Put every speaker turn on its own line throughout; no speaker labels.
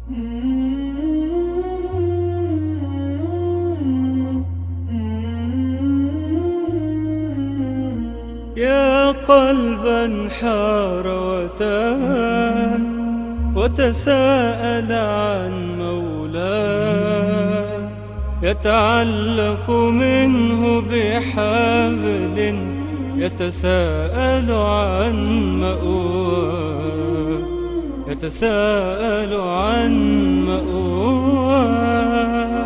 يا قلبا حار وتاه وتساءل عن مولاه يتعلق منه بحبل يتساءل عن مأواه يتساءل عن مأواه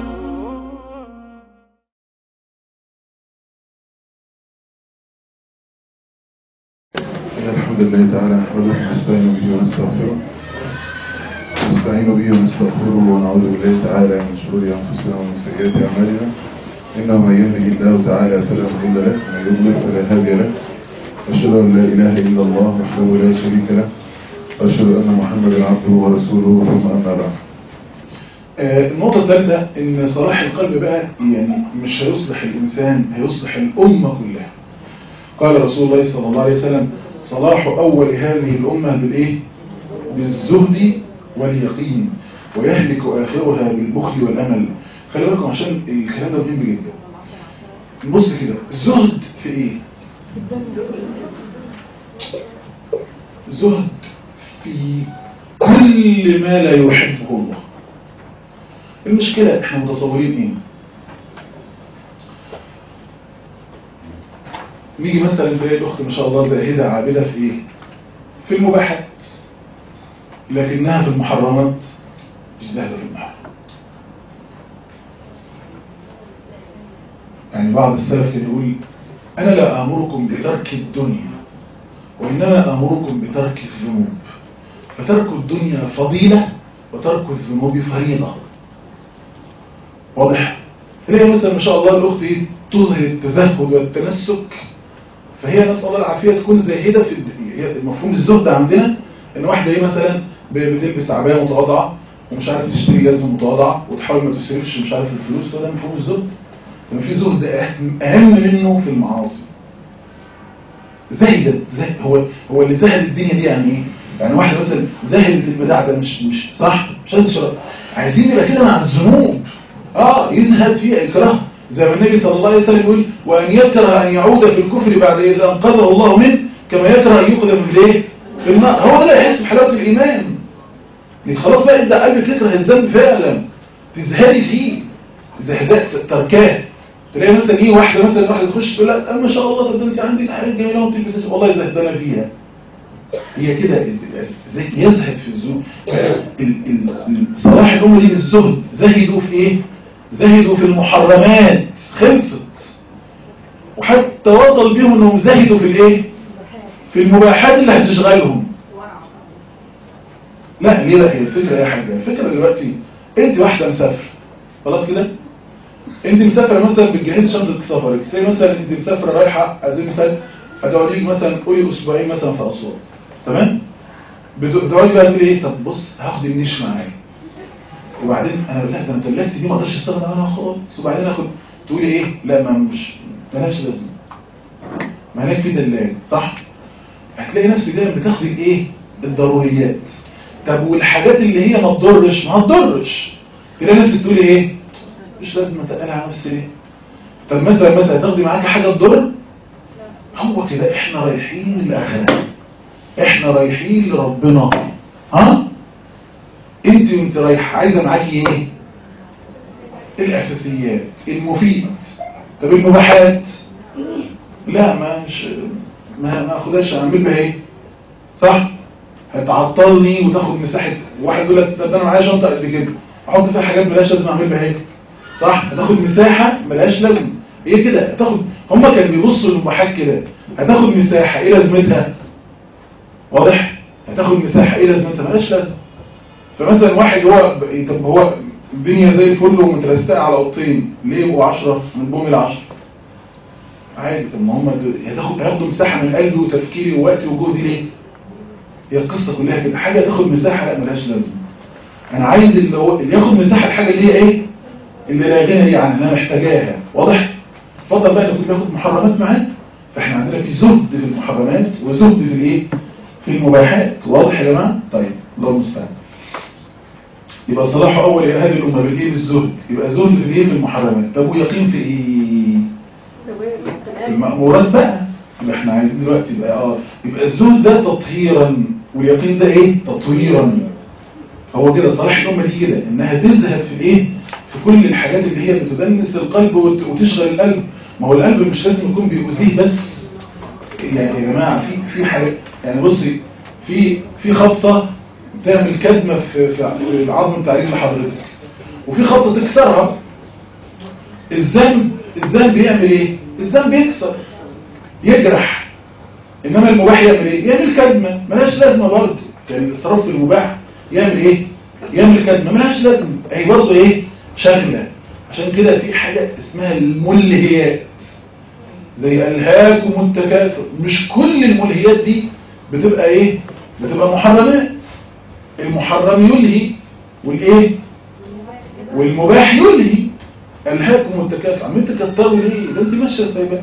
إن الحمد لله تعالى نحمده ونستعين به ونستغفره نستعين به ونستغفره ونعوذ بالله تعالى من شرور أنفسنا ومن سيئات أعمالنا إنه من يهده الله تعالى فلا مضل له ومن يضلل فلا هادي له أشهد أن لا إله إلا الله وحده لا شريك له وأشهد أن محمدا عبده ورسوله ثم أما بعد
آه، النقطة الثالثة إن صلاح القلب بقى يعني مش هيصلح الإنسان هيصلح الأمة كلها قال رسول الله صلى الله عليه وسلم صلاح أول هذه الأمة بالإيه؟ بالزهد واليقين ويهلك آخرها بالبخل والأمل خلي بالكم عشان الكلام ده مهم جدا نبص كده الزهد في إيه؟ زهد في كل ما لا يحبه الله المشكلة احنا متصورين ايه نيجي مثلا تلاقي الاخت ما شاء الله زاهدة عابدة في ايه في المباحات لكنها في المحرمات مش زاهدة في المحرمات يعني بعض السلف كان يقول انا لا امركم بترك الدنيا وانما امركم بترك الذنوب فترك الدنيا فضيلة وترك الذنوب فريضة واضح تلاقي مثلا ما شاء الله الاخت ايه تظهر التزهد والتنسك فهي نسال الله العافيه تكون زاهده في الد- هي مفهوم الزهد عندنا ان واحده ايه مثلا ب- بتلبس عبايه متواضعه ومش عارف تشتري جزمه متواضعه وتحاول ما تصرفش مش عارف الفلوس ده مفهوم الزهد لما في زهد أهم- اهم منه في المعاصي زهدت زهد هو هو اللي زهد الدنيا دي يعني ايه يعني واحده مثلا زهدت البدع ده مش مش صح مش هتشرب عايزين نبقى كده مع الذنوب اه يزهد فيه يكره زي ما النبي صلى الله عليه وسلم يقول وان يكره ان يعود في الكفر بعد اذا انقذه الله منه كما يكره ان يقذف في الايه في النار هو ده يحس بحلاوه الايمان يعني خلاص بقى يبدا قلبك يكره الذنب فعلا تزهدي فيه زهداء تركاه تلاقي مثلا ايه واحده مثلا واحده تخش تقول لها ما شاء الله طب ده انت عندك حاجات جميله وانت بتلبسي والله زهدانه فيها هي كده زي يزهد في الزهد ال- ال- صلاح الأمة دي بالزهد زهدوا في ايه زهدوا في المحرمات خلصت وحتى وصل بيهم انهم زهدوا في الايه في المباحات اللي هتشغلهم لا ليه لا هي الفكرة يا حاجة الفكرة دلوقتي انت واحدة مسافرة خلاص كده انت مسافرة مثلا بتجهزي شنطة سفرك زي مثلا انت مسافرة رايحة عايزين مثال هتقعدي لك مثلا قولي اسبوعين مثلا في اسوان تمام بتقعدي بقى تقولي ايه طب بص هاخد النيش معايا وبعدين انا لا ده انا تلاجتي دي ما اقدرش استغنى عنها خالص وبعدين اخد تقولي ايه لا ما مش مالهاش لازمه ما هناك في تلاجة صح هتلاقي نفسك دايما بتاخدي الايه الضروريات طب والحاجات اللي هي ما تضرش ما تضرش تلاقي نفسك تقولي ايه مش لازم اتقل على نفسي ليه طب مثلا مثلا تاخدي معاكي حاجه تضر هو كده احنا رايحين للاخره احنا رايحين لربنا ها انت وانت رايح عايزه معاكي ايه الاساسيات المفيد طب المباحات لا ما مش ما ما اخدهاش اعمل بها ايه صح هتعطلني وتاخد مساحه واحد يقول لك طب انا معايا شنطه قد كده احط فيها حاجات ملهاش لازمه اعمل بها ايه صح هتاخد مساحه ملهاش لازمه ايه كده هتاخد هما كانوا بيبصوا للمباحات كده هتاخد مساحه ايه لازمتها واضح هتاخد مساحه ايه لازمتها ملهاش لازمه فمثلا واحد هو ب- طب هو الدنيا زي الفل ومترستقه على اوضتين ليه يبقوا 10 من بوم ل 10 عادي طب ما هم دول- هتاخد هياخدوا مساحه من قلبي وتفكيري ووقتي وجهدي ليه هي القصه كلها كده حاجه تاخد مساحه لا ملهاش لازمه انا عايز اللي هو اللي ياخد مساحه الحاجه اللي هي ايه اللي لا غنى لي عنها انا محتاجاها واضح اتفضل بقى اللي كنت باخد محرمات معاه فاحنا عندنا في زهد في المحرمات وزهد في الايه في المباحات واضح يا جماعه طيب الله المستعان يبقى صلاح اول هذه الامه بالايه بالزهد يبقى زهد في الايه في المحرمات طب ويقين في ايه المأمورات بقى يبقى احنا عايزين دلوقتي يبقى اه يبقى الزهد ده تطهيرا واليقين ده ايه تطويرا هو كده صلاح الامه دي كده انها تزهد في الايه في كل الحاجات اللي هي بتدنس القلب وت- وتشغل القلب ما هو القلب مش لازم يكون بيؤذيه بس يعني يا جماعه في في حاجه يعني بصي في في خبطه تعمل كدمه في في في العظم بتاع رجل حضرتك وفي خبطه تكسرها الذنب الذنب بيعمل ايه الذنب بيكسر يجرح انما المباح يعمل ايه يعمل كدمه ملهاش لازمه برضه يعني الاسراف في المباح يعمل ايه يعمل كدمه ملهاش لازمه هي برضه ايه شغله عشان كده في حاجه اسمها الملهيات زي الهاكم التكاثر مش كل الملهيات دي بتبقى ايه بتبقى محرمات المحرم يلهي والايه والمباح يلهي الهاكم التكاثر عم انت كتروا ليه ده انت ماشيه سايبه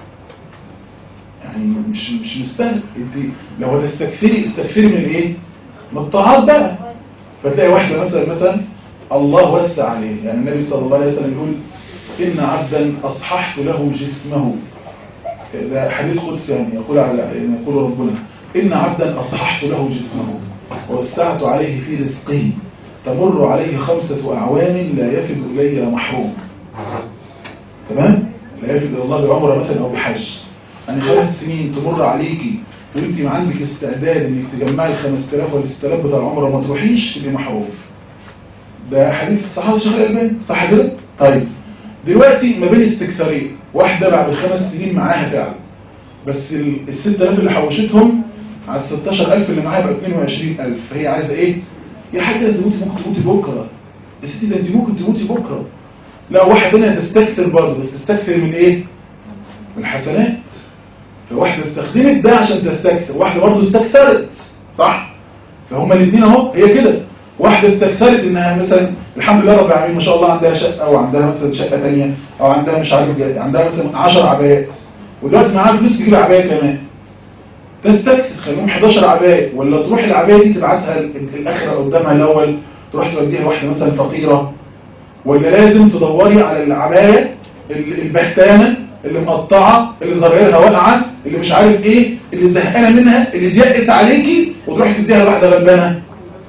يعني مش مش مستاهل انت لو هتستكثري استكثري من ايه من الطاعات بقى فتلاقي واحده مثلا مثلا الله وسع عليه يعني النبي صلى الله عليه وسلم يقول ان عبدا اصححت له جسمه ده حديث قدسي يعني يقول على يعني يقول ربنا ان عبدا اصححت له جسمه ووسعت عليه في رزقه تمر عليه خمسة أعوام لا يفد إلي محروم تمام؟ لا يفد إلى الله بعمرة مثلا أو بحج يعني خمس سنين تمر عليكي وانت ما عندك استعداد انك تجمعي ال 5000 ولا 6000 بتاع العمره وما تروحيش تبقي محروم ده حديث صحيح الشيخ الألباني صح كده؟ طيب دلوقتي ما بين استكثارين واحدة بعد الخمس سنين معاها فعلا بس ال ال 6000 اللي حوشتهم على ال 16000 اللي معاها بقى 22000 فهي عايزة ايه؟ يا حاجة انت ممكن ممكن تموتي بكرة يا ستي ده انت ممكن تموتي بكرة لا واحدة تانية تستكثر برضه بس تستكثر من ايه؟ من الحسنات فواحدة استخدمت ده عشان تستكثر واحدة برضه استكثرت صح؟ فهما الاثنين اهو هي كده واحدة استكثرت انها مثلا الحمد لله رب العالمين ما شاء الله عندها شقة او عندها مثلا شقة تانية او عندها مش عارف جاي. عندها مثلا 10 عبايات ودلوقتي معاها فلوس تجيب عباية كمان تستكثر خليهم 11 عباية ولا تروح العباية دي تبعتها ال- الاخرة قدامها الاول تروح توديها واحدة مثلا فقيرة ولا لازم تدوري على العباية ال- البهتانة اللي مقطعة اللي زرايرها واقعة اللي مش عارف ايه اللي زهقانة منها اللي ضيقت عليكي وتروح تديها لواحدة غلبانة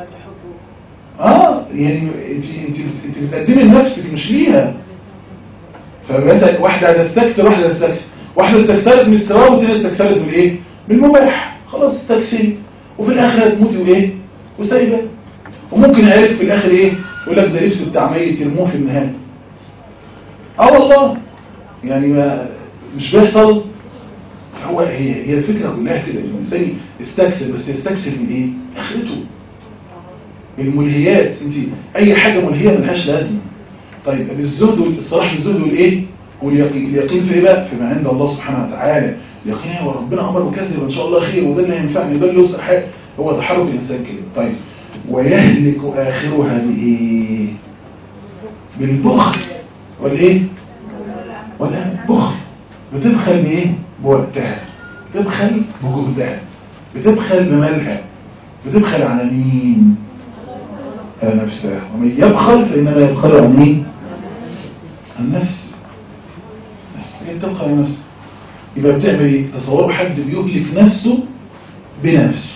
اه يعني انت انت انت بتقدمي لنفسك مش ليها فمثلا واحده هتستكثر واحده هتستكثر واحده استكثرت من الثواب والثانيه استكثرت من ايه من المباح خلاص استكثري وفي الاخر هتموتي وايه وسايبه وممكن عيالك في الاخر ايه يقول لك ده لبس بتاع ميت يرموه في النهايه اه والله يعني ما مش بيحصل هو هي هي الفكره كلها كده الانسان يستكثر بس يستكثر من ايه اخرته الملهيات انت اي حاجة ملهية ملهاش لازمة طيب بالزهد والصلاح بالزهد والايه واليقين اليقين في ايه بقى فيما عند الله سبحانه وتعالى اليقين هو ربنا امر بكذب ان شاء الله خير وده اللي هينفعني ده اللي يصلح حاجة هو تحرك الانسان كده طيب ويهلك اخرها بايه بالبخل والايه ولا بخل بتبخل بايه بوقتها بتبخل بجهدها بتبخل بمالها بتبخل على مين على نفسها ومن يبخل فإنما يبخل عن مين عن نفسه بس هي بتبخل عن نفسه يبقى بتعمل ايه تصوروا حد بيهلك نفسه بنفسه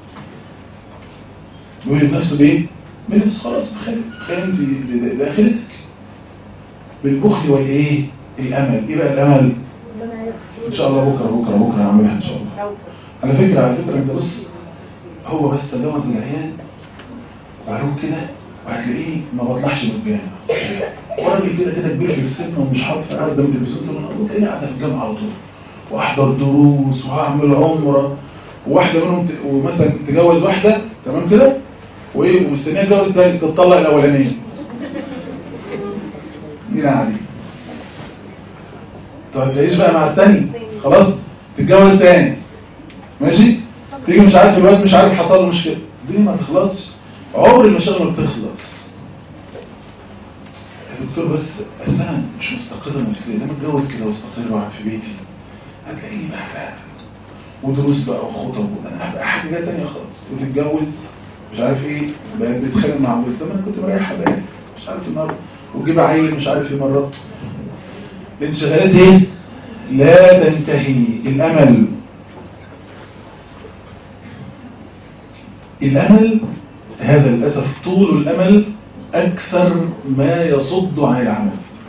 بيهلك نفسه بايه بنفسه خلاص بخير خير انت داخلتك بالبخل والايه الامل ايه بقى الامل ان شاء الله بكره بكره بكره هعملها ان شاء الله على فكره على فكره انت بص هو بس جوز العيال وعروه كده وهتلاقيه ما بطلعش من الجامعة وراجل كده كده كبير في السن ومش حاطط في قاعدة من التلفزيون طول النهار وتلاقيني قاعدة في الجامعة على طول واحضر دروس وهعمل عمرة وواحدة منهم ت... ومثلا تجوز واحدة تمام كده وايه ومستنيه تجوز تاني تتطلق الاولانيه مين عادي طب تعيش بقى مع التاني خلاص تتجوز تاني ماشي تيجي مش عارف الوقت مش عارف حصل له مشكله الدنيا ما تخلصش عمر المشاغل ما بتخلص يا دكتور بس بس انا مش مستقر نفسيا لما اتجوز كده واستقر واقعد في بيتي هتلاقيني بقى ودروس بقى وخطب انا هبقى حاجه تانية خالص وتتجوز مش عارف ايه بقت بتتخانق مع جوزها طب انا كنت مريحها بقى مش عارف النهارده وتجيب عيل مش عارف ايه مره الانشغالات ايه لا تنتهي الامل الامل هذا للاسف طول الامل اكثر ما يصد عن العمل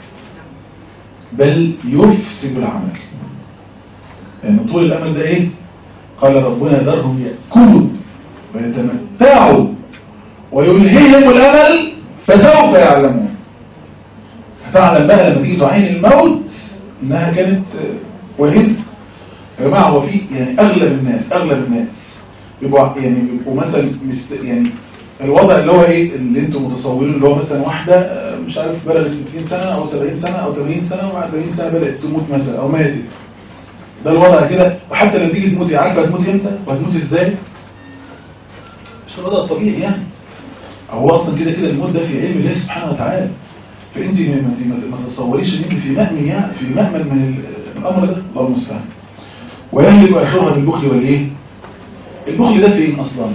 بل يفسد العمل يعني طول الامل ده ايه قال ربنا ذرهم ياكلوا ويتمتعوا ويلهيهم الامل فسوف يعلمون هتعلم بقى لما تيجي تعين الموت انها كانت وهد يا جماعه هو في يعني اغلب الناس اغلب الناس بيبقوا يعني بيبقوا مثلا مست يعني الوضع اللي هو ايه اللي انتم متصورين اللي هو مثلا واحده آه، مش عارف بلغت 60 سنه او 70 سنه او 80 سنه وبعد 80 سنه بدات تموت مثلا او ماتت ده الوضع كده وحتى لو تيجي تموتي عارفه هتموتي امتى وهتموتي ازاي مش الوضع الطبيعي يعني هو اصلا كده كده الموت ده في علم الله سبحانه وتعالى فانت ما ما- ما تتصوريش ان انت في مأمن يعني في مأمن من ال- الامر ده الله المستعان ويهلك اخرها بالبخل والايه البخل ده فين اصلا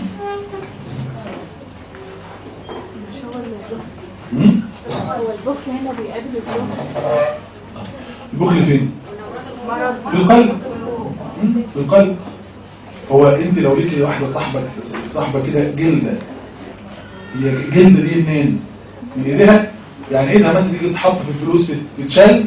مش هو البخل
هم؟
هو البخل هنا بيقابل الزهد
البخل فين
مرض
في القلب هم؟ في القلب هو انت لو ليكي واحده صاحبه صاحبه كده جلده هي الجلده دي منين من ايديها يعني ايدها مثلا تيجي تتحط في الفلوس تت- تتشال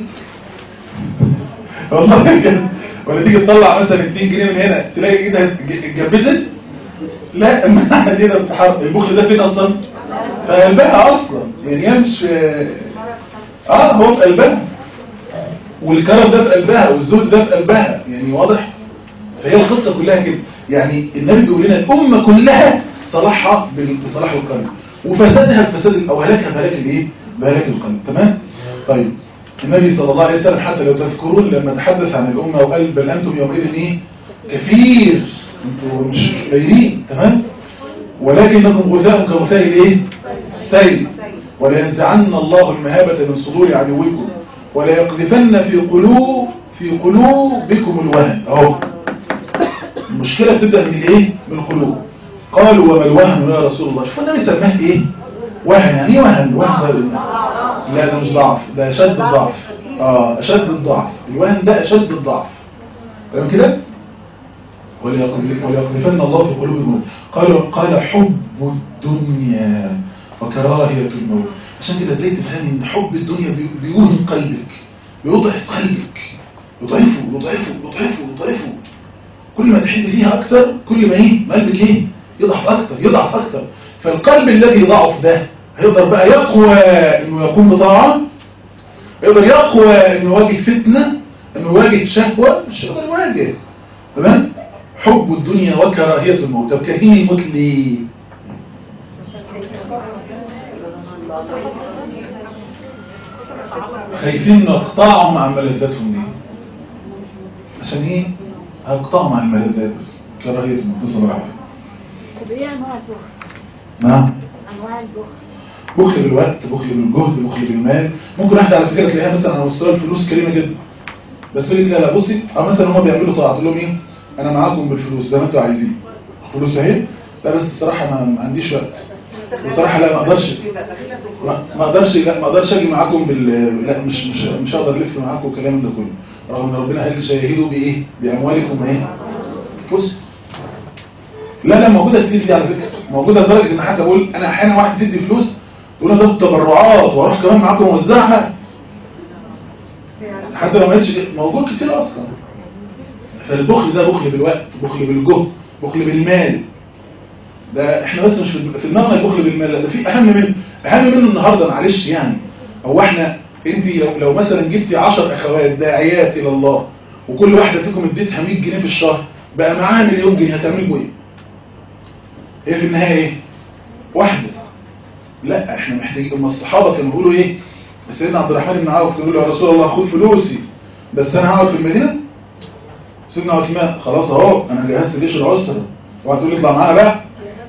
والله كده ولا تيجي تطلع مثلا 200 جنيه من هنا تلاقي ايدها اتج- اتجبست لا المعنى دي ده بتحط البخل ده فين اصلا في قلبها اصلا يعني هي مش اه هو في قلبها والكرم ده في قلبها والزهد ده في قلبها يعني واضح فهي القصة كلها كده يعني النبي بيقول لنا الأمة كلها صلاحها بال- بصلاح القلب وفسادها بفساد أو هلاكها بهلاك الايه؟ بهلاك القلب تمام؟ طيب النبي صلى الله عليه وسلم حتى لو تذكرون لما تحدث عن الأمة وقال بل أنتم يومئذ إيه؟ كثير أنتم مش قليلين تمام؟ ولكنكم غثاء كغثاء الايه؟ السيل ولينزعن الله المهابة من صدور عدوكم وليقذفن في قلوب في قلوبكم الوهن اهو المشكلة بتبدأ من الايه من القلوب قالوا وما الوهن يا رسول الله شوف النبي سماه ايه وهن يعني ايه وهن وهن ده لا ده مش ضعف ده اشد الضعف اه اشد الضعف الوهن ده اشد الضعف تمام كده وليقذف- وليقذفن الله في قلوبكم قالوا قال حب الدنيا وكراهية الموت عشان كده ازاي تفهمي ان حب الدنيا بي- بيوهن قلبك بيضعف قلبك يضعفه يضعفه يضعفه يضعفه كل ما تحب فيها اكتر كل ما ايه ما قلبك ايه يضعف اكتر يضعف اكتر فالقلب الذي ضعف ده هيقدر بقى يقوى انه يقوم بطاعه يقدر يقوى انه يواجه فتنه انه يواجه شهوه مش يقدر يواجه تمام حب الدنيا وكراهيه الموت طب كارهين الموت ليه خايفين نقطعهم عن ملذاتهم دي عشان ايه هقطعهم عن الملذات بس كراهيه الموت نسال الله العافيه
طب ايه انواع البخل
نعم
انواع البخل
بخل بالوقت بخل بالجهد بخل بالمال ممكن واحده على فكره تلاقيها مثلا على مستوى الفلوس كريمه جدا بس يقول لك لا لا بصي او مثلا هم بيعملوا طاعه تقول لهم ايه انا معاكم بالفلوس زي ما انتوا عايزين فلوس اهي لا بس الصراحه ما ما عنديش وقت بصراحه لا ما اقدرش ما ما اقدرش لا ما اقدرش اجي معاكم بال لا مش مش مش هقدر الف معاكم والكلام ده كله رغم ان ربنا قال شاهدوا بايه باموالكم ايه فلوس لا لا موجوده كتير دي على فكره موجوده لدرجه ان حتى بقول انا احيانا واحد تدي فلوس تقول له ده تبرعات واروح كمان معاكم اوزعها حتى لو ما قالش موجود كتير اصلا فالبخل ده بخل بالوقت بخل بالجهد بخل بالمال ده احنا بس مش في في دماغنا البخل بالمال لا ده في اهم منه اهم منه النهارده معلش يعني هو احنا انت لو, لو مثلا جبتي 10 اخوات داعيات الى الله وكل واحده فيكم اديتها 100 جنيه في الشهر بقى معاها مليون جنيه هتعمل بيه ايه هي في النهايه ايه واحده لا احنا محتاجين اما الصحابه كانوا بيقولوا ايه سيدنا عبد الرحمن بن عوف كانوا يقولوا يا رسول الله خد فلوسي بس انا هقعد في المدينه سيدنا عثمان خلاص اهو انا جهزت جيش العسره وهتقول لي اطلع معانا بقى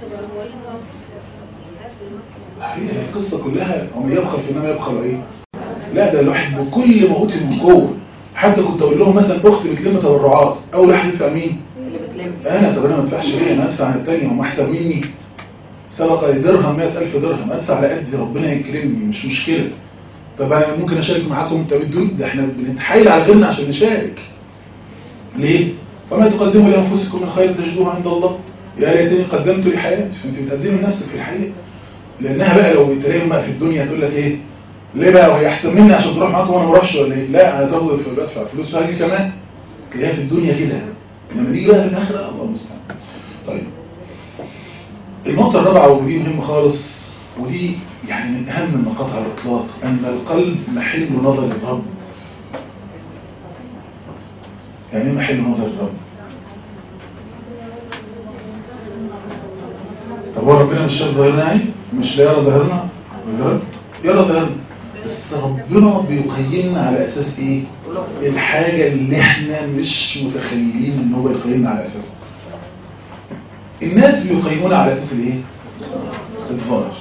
هي القصه كلها هم يبخل في انما يبخل ايه لا ده الواحد بكل ما اوتي من قوه حتى كنت اقول لهم مثلا اختي بتلم تبرعات اول واحد يدفع مين
اللي بتلم
انا طب انا ما ادفعش ليه انا ادفع عن الثانيه هم احسن مني سبق درهم 100000 درهم ادفع على قد ربنا يكرمني مش مشكله طب انا ممكن اشارك معاكم طب ادوني ده احنا بنتحايل على غيرنا عشان نشارك ليه وما تقدموا لانفسكم من خير تجدوه عند الله يا ليتني قدمت لحياتي فانت بتقدمي لنفسك في الحقيقه لانها بقى لو تلاقيهم بقى في الدنيا تقول لك ايه ليه بقى وهي احسن مني عشان تروح معاكم وانا ما اروحش ولا ايه لا هتاخد في بدفع فلوس وهاجي كمان تلاقيها في الدنيا كده لما تيجي بقى في الاخره الله المستعان طيب النقطه الرابعه ودي مهمه خالص ودي يعني من اهم النقاط على الاطلاق ان القلب محل نظر الرب يعني ايه محل نظر الرب طب هو ربنا مش شايف ظاهرنا يعني مش لا يرى ظاهرنا يرى يرى ظاهرنا بس ربنا بيقيمنا على اساس ايه الحاجة اللي احنا مش متخيلين ان هو يقيمنا على اساسها الناس بيقيمونا على اساس الايه الظاهر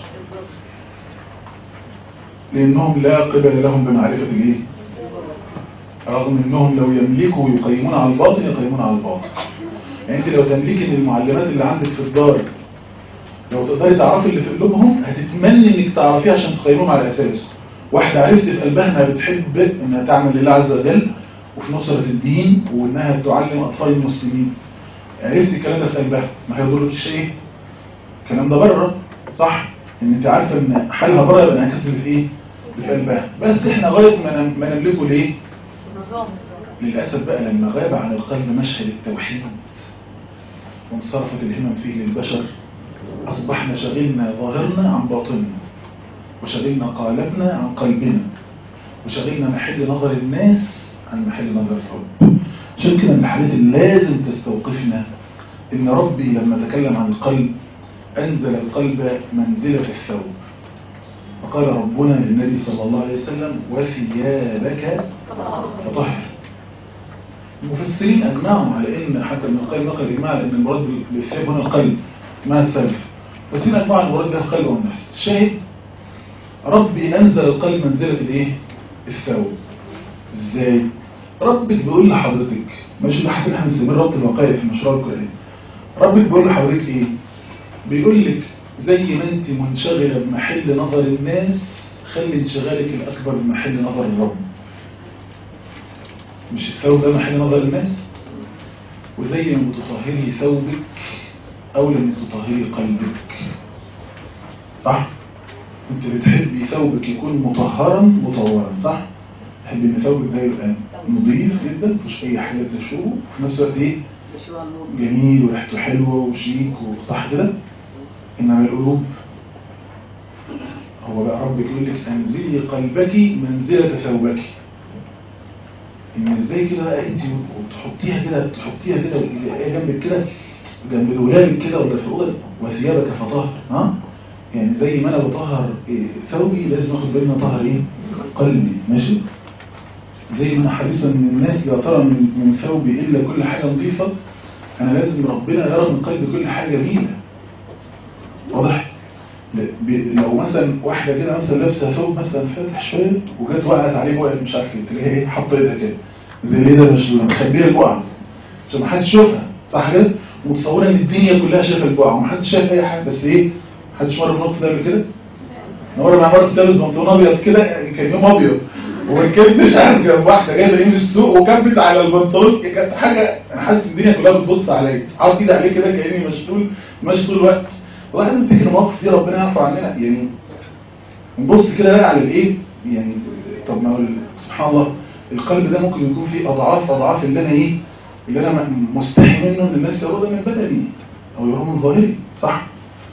لانهم لا قبل لهم بمعرفة الايه رغم انهم لو يملكوا يقيمون على الباطن يقيمون على الباطن يعني انت لو تملكي ان المعلمات اللي عندك في الدار لو تقدري تعرفي اللي في قلوبهم هتتمني انك تعرفيه عشان تقيمهم على اساسه واحدة عرفت في قلبها انها بتحب انها تعمل لله عز وجل وفي نصرة الدين وانها تعلم اطفال المسلمين عرفت الكلام ده في قلبها ما هيضركش ايه الكلام ده بره صح ان انت عارفه ان حالها بره يبقى انعكاس اللي في ايه اللي في قلبها بس احنا غايه ما نم- ما نملكه ليه
نظام
للأسف بقى لما غاب عن القلب مشهد التوحيد وانصرفت الهمم فيه للبشر أصبحنا شغلنا ظاهرنا عن باطننا وشغلنا قالبنا عن قلبنا وشغلنا محل نظر الناس عن محل نظر الرب عشان كده من الحالات اللي لازم تستوقفنا إن ربي لما تكلم عن القلب أنزل القلب منزلة الثوب فقال ربنا للنبي صلى الله عليه وسلم وثيابك فطهر المفسرين أجمعوا على إن حتى ابن القيم نقل إجماع على إن المراد بالثياب هنا القلب مع السلف المفسرين أجمعوا على المراد ده القلب والنفس الشاهد ربي أنزل القلب منزلة الإيه؟ الثوب إزاي؟ ربك بيقول لحضرتك ماشي ده حتى احنا بنسميه ربط الوقائع في المشروع القرآني ربك بيقول لحضرتك إيه؟ بيقول لك زي ما أنت منشغلة بمحل نظر الناس خلي انشغالك الأكبر بمحل نظر الرب مش الثوب ده محل نظر الناس وزي ما تطهري ثوبك أولى من تطهري قلبك صح؟ انت بتحبي ثوبك يكون مطهرا مطورا صح؟ تحبي ان ثوبك ده يبقى نظيف جدا مفيش اي حاجه تشوفه وفي نفس الوقت ايه؟ جميل وريحته حلوه وشيك وصح كده؟ انما القلوب هو بقى ربك يقول لك انزلي قلبك منزله ثوبك ان ازاي كده بقى انت وتحطيها كده تحطيها كده ايه جنبك كده جنب دولابك كده ولا في اوضه وثيابك فطهر ها يعني زي ما انا بطهر إيه ثوبي لازم اخد بالي ان اطهر ايه قلبي ماشي زي ما انا حريصا من الناس لا ترى من, من ثوبي الا كل حاجه نظيفه انا لازم ربنا يرى من قلبي كل حاجه جميله واضح ب- ب- لو مثلا واحده كده مثلا لابسه ثوب مثلا فاتح شويه وجت وقعت عليه وقعت مش عارف ايه تلاقيها ايه حاطه ايدها كده زي ايه ده مش مخبيه البقعه عشان ما حدش يشوفها صح كده متصوره ان الدنيا كلها شايفه البقعه ومحدش شايف اي حاجه بس ايه محدش مر بالموقف ده قبل كده انا مره مع مره كنت لابس بنطلون ابيض كده يعني كان يوم ابيض وركبت مش عارف جنب واحده جايبه ايه من السوق وكبت على البنطلون كانت حاجه انا حاسس الدنيا كلها بتبص عليا حاطط ايدي عليه كده كاني مشلول ماشي طول الوقت والله انا بفتكر المواقف دي ربنا يعفو عننا يعني نبص كده بقى على الايه يعني طب ما هو ال- سبحان الله القلب ده ممكن يكون فيه اضعاف اضعاف اللي انا ايه اللي انا م- مستحي منه ان الناس يروا ده من بدني او يروا من ظاهري صح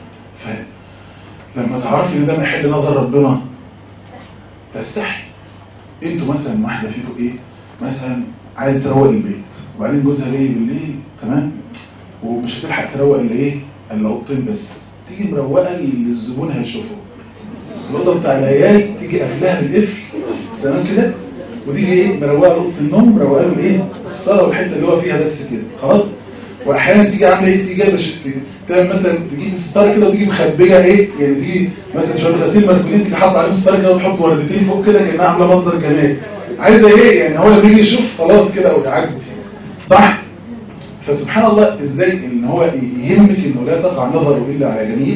فلما تعرفي ان ده محل نظر ربنا تستحي انتوا مثلا واحده فيكم ايه مثلا عايز تروق البيت وبعدين جوزها جاي بالليل تمام ومش هتلحق تروق الا ايه الا اوضتين بس تيجي مروقه اللي الزبون هيشوفه الاوضه بتاع العيال تيجي قافلاها بالقفل تمام كده وتيجي ايه مروقه اوضه النوم مروقه له ايه الصاله والحته اللي هو فيها بس كده خلاص واحيانا تيجي عامله ايه تيجي جايبه ش- تعمل مثلا تجيب ستاره كده وتيجي مخبيه ايه يعني تيجي مثلا شويه غسيل مركونين تيجي حاطه عليهم ستاره كده وتحط وردتين فوق كده كانها عامله منظر جمالي عايزه ايه يعني هو اللي بيجي يشوف خلاص كده ويعدي صح فسبحان الله ازاي ان هو يهمك انه لا تقع نظره الا على جميل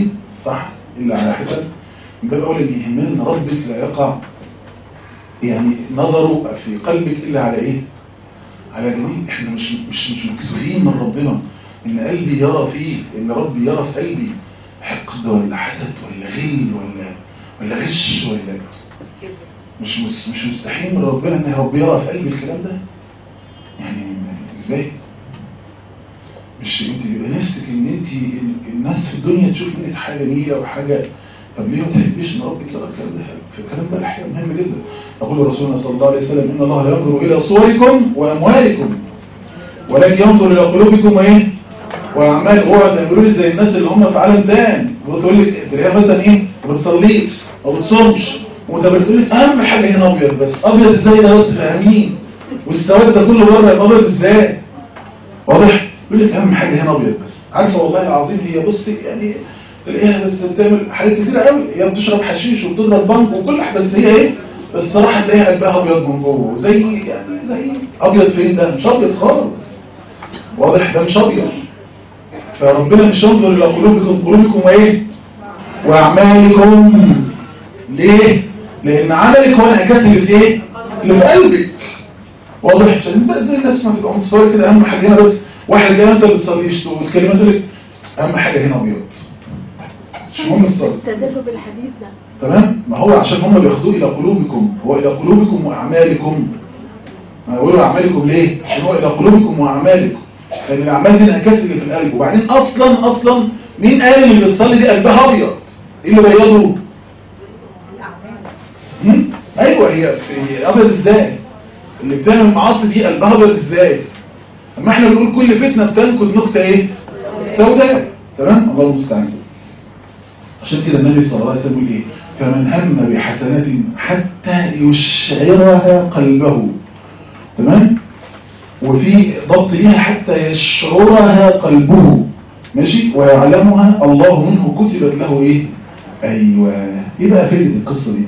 صح الا على حسب من باب اولى ان يهمنا ان ربك لا يقع يعني نظره في قلبك الا على ايه على جميل احنا مش مش مش مكسوفين من ربنا ان قلبي يرى فيه ان ربي يرى في قلبي حقد ولا حسد ولا غل ولا ولا غش ولا مش مش مش مستحيل من ربنا ان ربي يرى في قلبي الكلام ده يعني ازاي مش انت بيبقى نفسك ان انت الناس في الدنيا تشوف منك حاجه جميله وحاجه طب ليه ما تحبيش ان ربك يرى الكلام ده فالكلام ده احيانا مهم جدا يقول رسولنا صلى الله عليه وسلم ان الله لا ينظر الى صوركم واموالكم ولكن ينظر الى قلوبكم وايه واعمال هو تعملوا لي زي الناس اللي هم في عالم تاني بتقول لك تلاقيها مثلا ايه ما بتصليش او بتصومش وانت بتقول لك اهم حاجه هنا ابيض بس ابيض ازاي ده بس فاهمين والسواد ده كله بره يبقى ابيض ازاي واضح يقول لك اهم حاجه هنا ابيض بس عارفه والله العظيم هي بصي يعني تلاقيها بس بتعمل حاجات كتير قوي هي بتشرب حشيش وبتضرب بنك وكل حاجه بس هي ايه بس الصراحه تلاقيها قلبها ابيض من جوه زي يعني زي ابيض فين ده مش ابيض خالص واضح ده مش ابيض فربنا مش ينظر الى قلوبكم قلوبكم وايه واعمالكم ليه لان عملك هو انعكاس اللي في ايه اللي في قلبك واضح عشان بقى زي الناس ما تبقى متصوره كده اهم حاجه هنا بس واحد جاي مثلا بتصليش والكلمات تقول لك اهم حاجه هنا ابيض مش مهم الصلاه
استدلوا بالحديث ده
تمام ما هو عشان هم بياخدوه الى قلوبكم هو الى قلوبكم واعمالكم ما يقولوا اعمالكم ليه عشان هو الى قلوبكم واعمالكم لان الاعمال دي انعكاس اللي في القلب وبعدين اصلا اصلا مين قال اللي بتصلي دي قلبها ابيض ايه اللي بيضه هم؟ ايوه هي هي ابيض ازاي اللي بتعمل المعاصي دي قلبها ابيض ازاي اما احنا بنقول كل فتنه بتنكد نكته ايه سوداء تمام الله المستعان عشان كده النبي صلى الله عليه وسلم يقول ايه فمن هم بحسنات حتى يشعرها قلبه تمام وفي ضبط ليها حتى يشعرها قلبه ماشي ويعلمها الله منه كتبت له ايه ايوه ايه بقى فايده القصه دي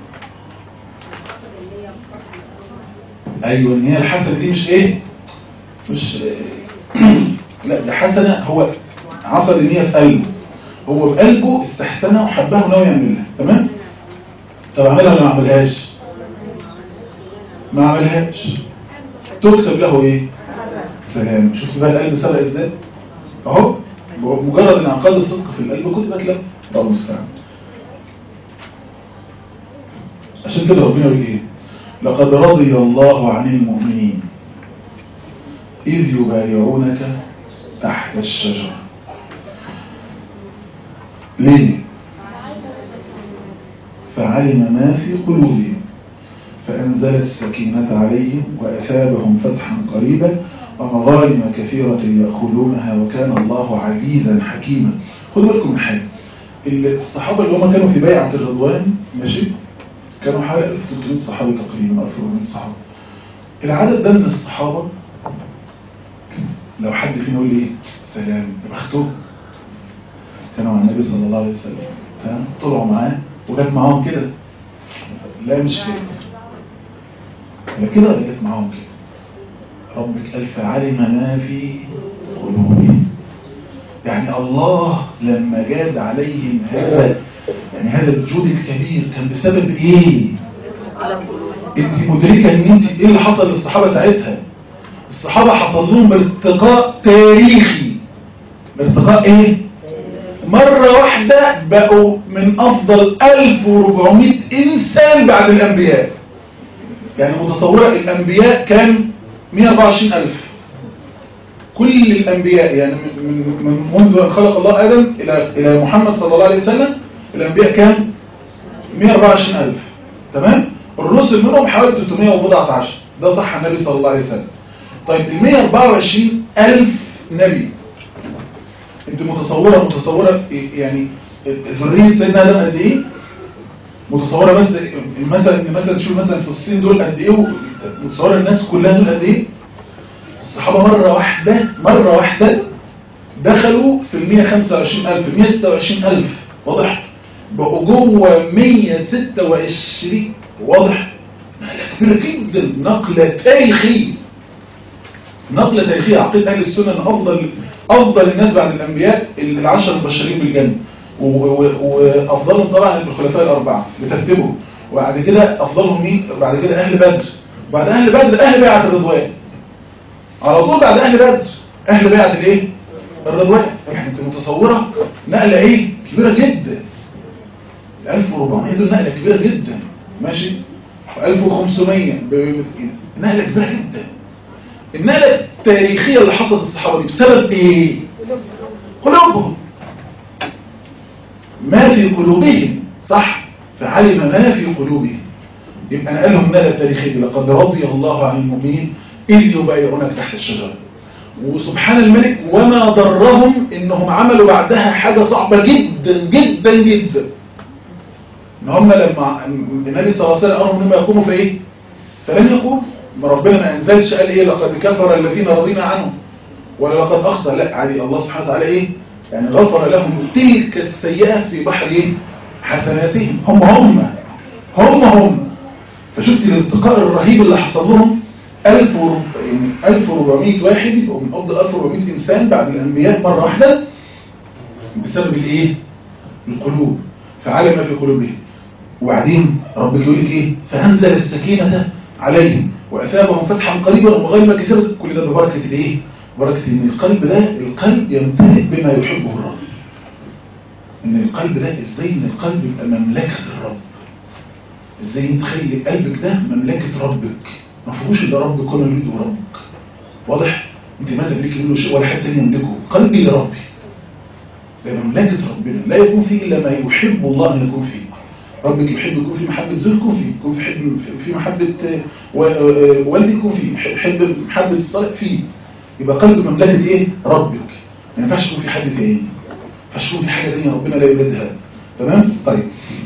ايوه ان هي الحسنه دي مش ايه مش لا ده حسنه هو عقد ان هي في قلبه هو في قلبه استحسنها وحبها وناوي يعملها تمام طب عملها ولا ما عملهاش ما عملهاش تكتب له ايه سلام شوف بقى القلب سرق ازاي اهو مجرد انعقاد الصدق في القلب كتبت له الله المستعان عشان كده ربنا يقول ايه لقد رضي الله عن المؤمنين إذ يبايعونك تحت الشجرة ليه فعلم ما في قلوبهم فأنزل السكينة عليهم وأثابهم فتحا قريبا ومظالم كثيرة يأخذونها وكان الله عزيزا حكيما خدوا بالكم من حاجة الصحابة اللي هم كانوا في بيعة الرضوان ماشي كانوا حوالي 1300 صحابي تقريبا 1400 صحابي العدد ده من الصحابة لو حد فينا يقول لي سلام بختوه كانوا مع النبي صلى الله عليه وسلم تمام طلعوا معاه وجت معاهم كده لا مش كده لا كده ولا جت معاهم كده ربك ألف علم ما في قلوبهم يعني الله لما جاد عليهم هذا يعني هذا الجود الكبير كان بسبب ايه انت مدركة ان انت ايه اللي حصل للصحابة ساعتها الصحابة حصل لهم ارتقاء تاريخي ارتقاء ايه مرة واحدة بقوا من افضل 1400 انسان بعد الانبياء يعني متصورة الانبياء كان 124000 كل الانبياء يعني من, من منذ ان خلق الله ادم الى الى محمد صلى الله عليه وسلم الانبياء كان 124000 تمام الرسل منهم حوالي 300 وبضعة عشر ده صح النبي صلى الله عليه وسلم طيب ال 124 ألف نبي انت متصورة متصورة يعني ذرية سيدنا آدم قد ايه متصورة بس مثلا مثلا تشوف مثلا في الصين دول قد ايه متصورة الناس كلها دول قد ايه الصحابة مرة واحدة مرة واحدة دخلوا في ال 125 ألف ال 126 ألف واضح بقوا جوه 126 واضح نقلة كبيرة جدا نقلة تاريخية نقلة تاريخية عقيدة أهل السنة أن أفضل أفضل الناس بعد الأنبياء العشر المبشرين بالجنة و- و- وافضلهم طبعا الخلفاء الاربعه بترتيبهم وبعد كده افضلهم مين بعد كده اهل بدر بعد اهل بدر اهل بيعه الرضوان على طول بعد اهل بدر اهل بيعه الايه الرضوان يعني انت متصوره نقله ايه كبيره جدا 1400 دول نقله كبيره جدا ماشي 1500 ب- ب- نقله كبيره جدا النقله التاريخيه اللي حصلت الصحابه دي بسبب ايه قلوبهم ما في قلوبهم صح فعلم ما في قلوبهم يبقى انا لهم نقله تاريخيه لقد رضي الله عن المؤمنين اذ يبايعونك تحت الشجره وسبحان الملك وما ضرهم انهم عملوا بعدها حاجه صعبه جدا جدا جدا ان هم لما النبي صلى الله عليه وسلم امرهم انهم يقوموا في ايه فلم يقوموا ما ربنا ما انزلش قال ايه لقد كفر الذين رضينا عنهم ولا لقد اخطا لا عادي الله سبحانه وتعالى ايه يعني غفر لهم تلك السيئه في بحر ايه حسناتهم هم هم هم هم فشفت الارتقاء الرهيب اللي حصل لهم 1000 و- يعني 1400 واحد يبقوا من افضل 1400 انسان بعد الانبياء مره واحده بسبب الايه القلوب فعلم ما في قلوبهم وبعدين ربك يقول لك ايه فانزل السكينه عليهم واثابهم فتحا قريبا ومغانم كثيره كل ده ببركه الايه بركه ان القلب ده القلب يمتلئ بما يحبه الرب ان القلب ده ازاي ان القلب يبقى مملكه الرب ازاي انت تخلي قلبك ده مملكه ربك ما فيهوش الا رب كل يريد ربك واضح انت ما تملكي منه شيء ولا حد تاني يملكه قلبي لربي ده مملكه ربنا لا يكون فيه الا ما يحب الله ان يكون فيه ربك يحب يكون في محبة زوج يكون فيه يكون في حب في محبة آه، و- آه، والدي يكون فيه يحب محبة الصالح فيه يبقى قلب مملكة ايه ربك ما ينفعش يكون في حد تاني ما ينفعش يكون في حاجة تانية ربنا لا يريدها تمام طيب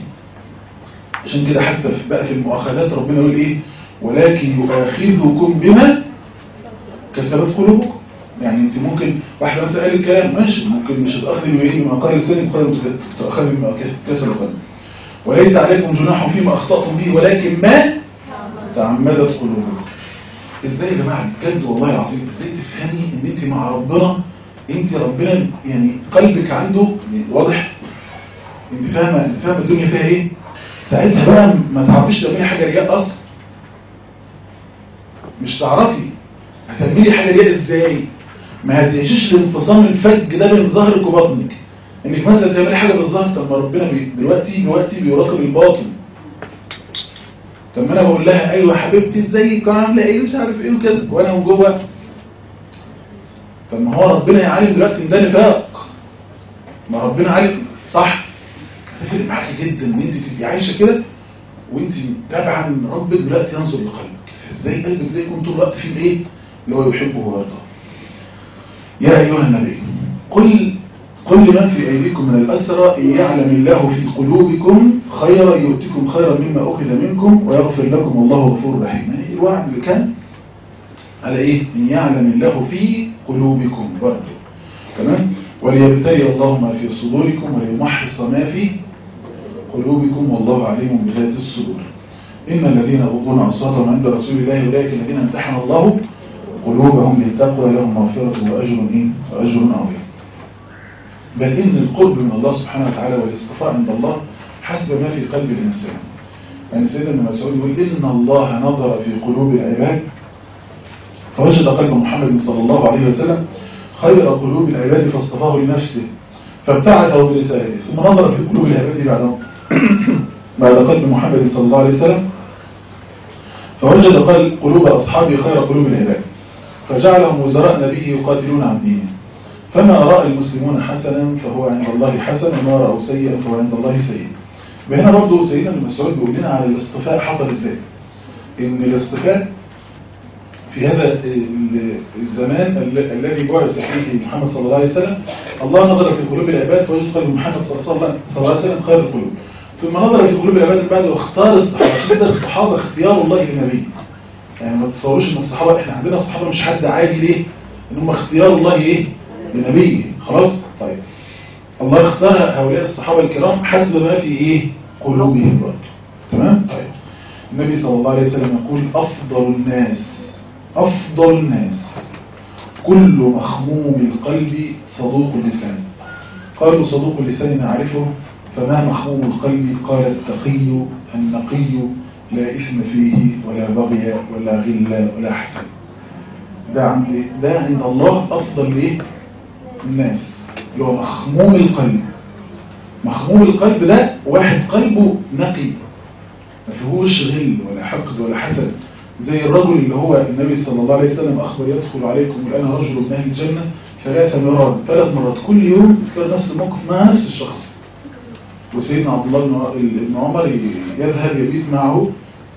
عشان كده حتى في بقى في المؤاخذات ربنا يقول ايه ولكن يؤاخذكم بما كسبت قلوبكم يعني انت ممكن واحد مثلا قال الكلام ماشي ممكن مش هتاخذ بايه بما قال لسانك قال تاخذ بما كسب قلبك وليس عليكم جناح فيما اخطاتم به ولكن ما تعمدت قلوبكم ازاي يا جماعه بجد والله العظيم ازاي تفهمي ان انت مع ربنا انت ربنا يعني قلبك عنده يعني واضح انت فاهمه انت فاهمه الدنيا فيها ايه ساعتها بقى ما تعرفيش تعملي حاجه رياء اصلا مش تعرفي هتعملي حاجه رياء ازاي ما هتعيشيش الانفصام الفج ده بين ظهرك وبطنك انك مثلا تعملي حاجه بالظهر طب ما ربنا بي دلوقتي دلوقتي بيراقب الباطن طب ما انا بقول لها ايوه يا حبيبتي ازيك وعامله ايه مش عارف ايه وكذا وانا من جوه طب ما هو ربنا يعلم دلوقتي ان ده نفاق ما ربنا عالم صح هتفرق معاكي جدا ان انت تبقي عايشه كده وانت تابعه ان ربك دلوقتي ينظر لقلبك فازاي قلبك ده يكون طول الوقت فيه الايه اللي هو يحبه ويرضاه يا ايها النبي قل قل لمن في ايديكم من الاسرى ان يعلم الله في قلوبكم خيرا يؤتكم خيرا مما اخذ منكم ويغفر لكم والله غفور رحيم يعني الوعد اللي كان على ايه ان يعلم الله في قلوبكم برضه تمام وليبتلي الله ما في صدوركم وليمحص ما في قلوبكم والله عليم بذات الصدور إن الذين يغضون أصواتهم عند رسول الله أولئك الذين امتحن الله قلوبهم للتقوى لهم مغفرة وأجر إيه؟ وأجر عظيم بل إن القرب من الله سبحانه وتعالى والاصطفاء عند الله حسب ما في قلب الإنسان يعني سيدنا ابن مسعود يقول إن الله نظر في قلوب العباد فوجد قلب محمد صلى الله عليه وسلم خير قلوب العباد فاصطفاه لنفسه فابتعثه برسالته ثم نظر في قلوب العباد بعد بعد قلب محمد صلى الله عليه وسلم فوجد قلب قلوب أصحابه خير قلوب العباد فجعلهم وزراء نبيه يقاتلون عن دينه فما رأى المسلمون حسنا فهو عند الله حسن وما رأوا سيئا فهو عند الله سيء وهنا برضه سيدنا ابن مسعود بيقول لنا على الاصطفاء حصل ازاي ان الاصطفاء في هذا ال- الزمان ال- الذي بعث فيه محمد صلى الله عليه وسلم الله نظر في قلوب العباد فوجد قلب محمد صلى الله صلى الله عليه وسلم خير القلوب ثم نظر في قلوب العباد اللي بعده واختار الصحابه عشان كده الصحابه اختيار الله للنبي يعني ما تتصوروش ان الصحابه احنا عندنا الصحابه مش حد عادي ليه ان هم اختيار الله ايه لنبيه خلاص طيب الله اختار هؤلاء الصحابه الكرام حسب ما في ايه قلوبهم برضه تمام طيب النبي صلى الله عليه وسلم يقول افضل الناس افضل الناس كل مخموم القلب صدوق اللسان قالوا صدوق اللسان نعرفه فما مخموم القلب قال التقي النقي لا إثم فيه ولا بغي ولا غل ولا حسد ده عند ده عند الله أفضل ليه الناس اللي هو مخموم القلب مخموم القلب ده واحد قلبه نقي ما فيهوش غل ولا حقد ولا حسد زي الرجل اللي هو النبي صلى الله عليه وسلم أخبر يدخل عليكم الآن رجل من أهل الجنة ثلاث مرات ثلاث مرات كل يوم يتكرر نفس الموقف مع نفس الشخص وسيدنا عبد الله بن- بن عمر يذهب يبيت معه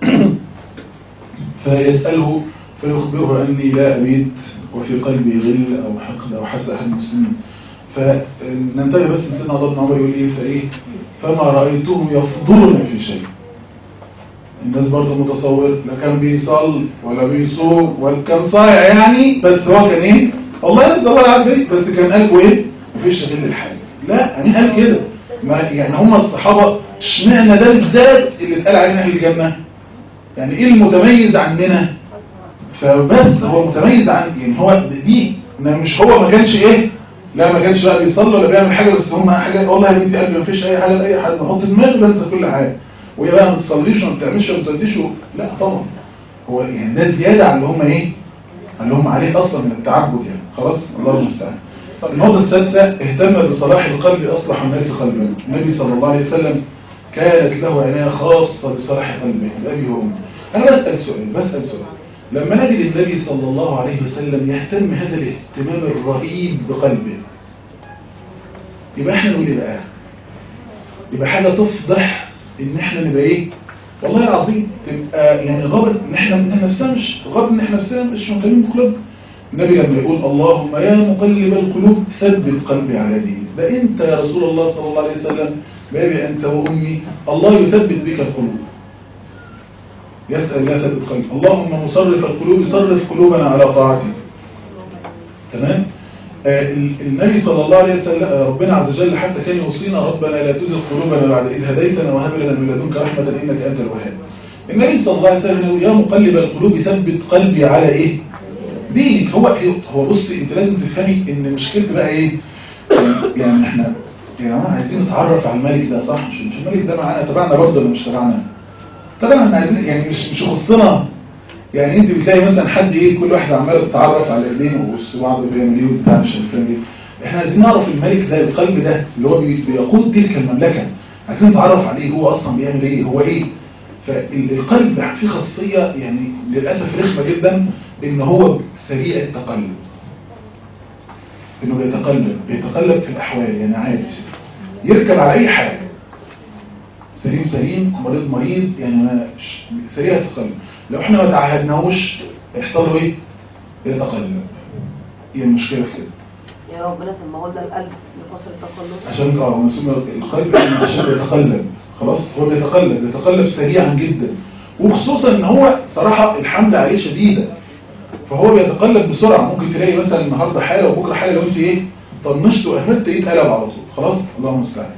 فيسأله فيخبره أني لا أبيت وفي قلبي غل أو حقد أو حسد أحد المسلمين فننتهي بس من سيدنا عبد الله بن عمر يقول إيه فإيه فما رأيتهم يفضلون في شيء الناس برضه متصور لا كان بيصلي ولا بيصوم ولا كان صايع يعني بس هو كان ايه الله يرضى الله عارف ايه بس كان قلبه ايه مفيش غير الحاجه لا مين قال كده ما يعني هم الصحابه اشمعنى ده بالذات اللي اتقال علينا اهل الجنه يعني ايه المتميز عننا فبس هو متميز عن يعني هو دي إنما مش هو ما كانش ايه لا ما كانش بقى بيصلي ولا بيعمل حاجه بس هم حاجات والله يا بنتي قلبي ما فيش اي حاجه لاي حد بحط دماغي بنسى كل حاجه وهي بقى ما بتصليش وما بتعملش وما بتديش و- لا طبعا هو يعني ده زياده على اللي هم ايه على اللي هم عليه اصلا من التعبد يعني خلاص الله المستعان طب النقطه السادسه اهتم بصلاح القلب اصلح الناس قلبا النبي صلى الله عليه وسلم كانت له عنايه خاصه بصلاح قلبه بابي وامي انا بسال سؤال بسال سؤال لما نجد النبي صلى الله عليه وسلم يهتم هذا الاهتمام الرهيب بقلبه يبقى احنا نقول ايه بقى يبقى حاجه تفضح ان احنا نبقى ايه والله العظيم تبقى يعني غبن ان احنا من نفسنا مش غبن ان احنا نفسنا مش مهتمين بقلوب النبي لما يقول اللهم يا مقلب القلوب ثبت قلبي على دينك ده انت يا رسول الله صلى الله عليه وسلم بابي انت وامي الله يثبت بك القلوب يسأل الله ثبت قلبي اللهم مصرف القلوب صرف قلوبنا على طاعتك تمام آه، ال- النبي صلى الله عليه وسلم آه، ربنا عز وجل حتى كان يوصينا ربنا لا تزغ قلوبنا بعد إذ هديتنا وهب لنا من لدنك رحمة إنك أنت الوهاب النبي صلى الله عليه وسلم يقول يا مقلب القلوب ثبت قلبي على إيه دينك هو هو بصي انت لازم تفهمي ان مشكلتي بقى ايه يعني احنا يا جماعه عايزين نتعرف على الملك ده صح مش مش الملك ده معانا تبعنا برضه ولا مش تبعنا طبعا احنا عايزين يعني مش مش يخصنا يعني انت بتلاقي مثلا حد ايه كل واحد عمال تتعرف على ايديه وبص بعض بيعمل ايه وبتاع مش عارف ايه احنا عايزين نعرف الملك ده القلب ده اللي هو بي- بيقود تلك المملكه عايزين نتعرف عليه هو اصلا بيعمل ايه هو ايه فالقلب فيه خاصيه يعني للاسف رخمه جدا ان هو سريع التقلب انه بيتقلب بيتقلب في الاحوال يعني عادي يركب على اي حاجه سليم سليم مريض مريض يعني ما ش- سريع التقلب لو احنا ما تعهدناهوش يحصل له ايه يتقلب هي المشكله في كده
يا ربنا سماه لنا القلب لقصر التقلب
عشان اه مسمى القلب يعني عشان بيتقلب خلاص هو بيتقلب بيتقلب سريعا جدا وخصوصا ان هو صراحه الحمل عليه شديده فهو بيتقلب بسرعه ممكن تلاقي مثلا النهارده حاله وبكره حاله لو انت ايه طنشت واهملت يتقلب على طول خلاص الله المستعان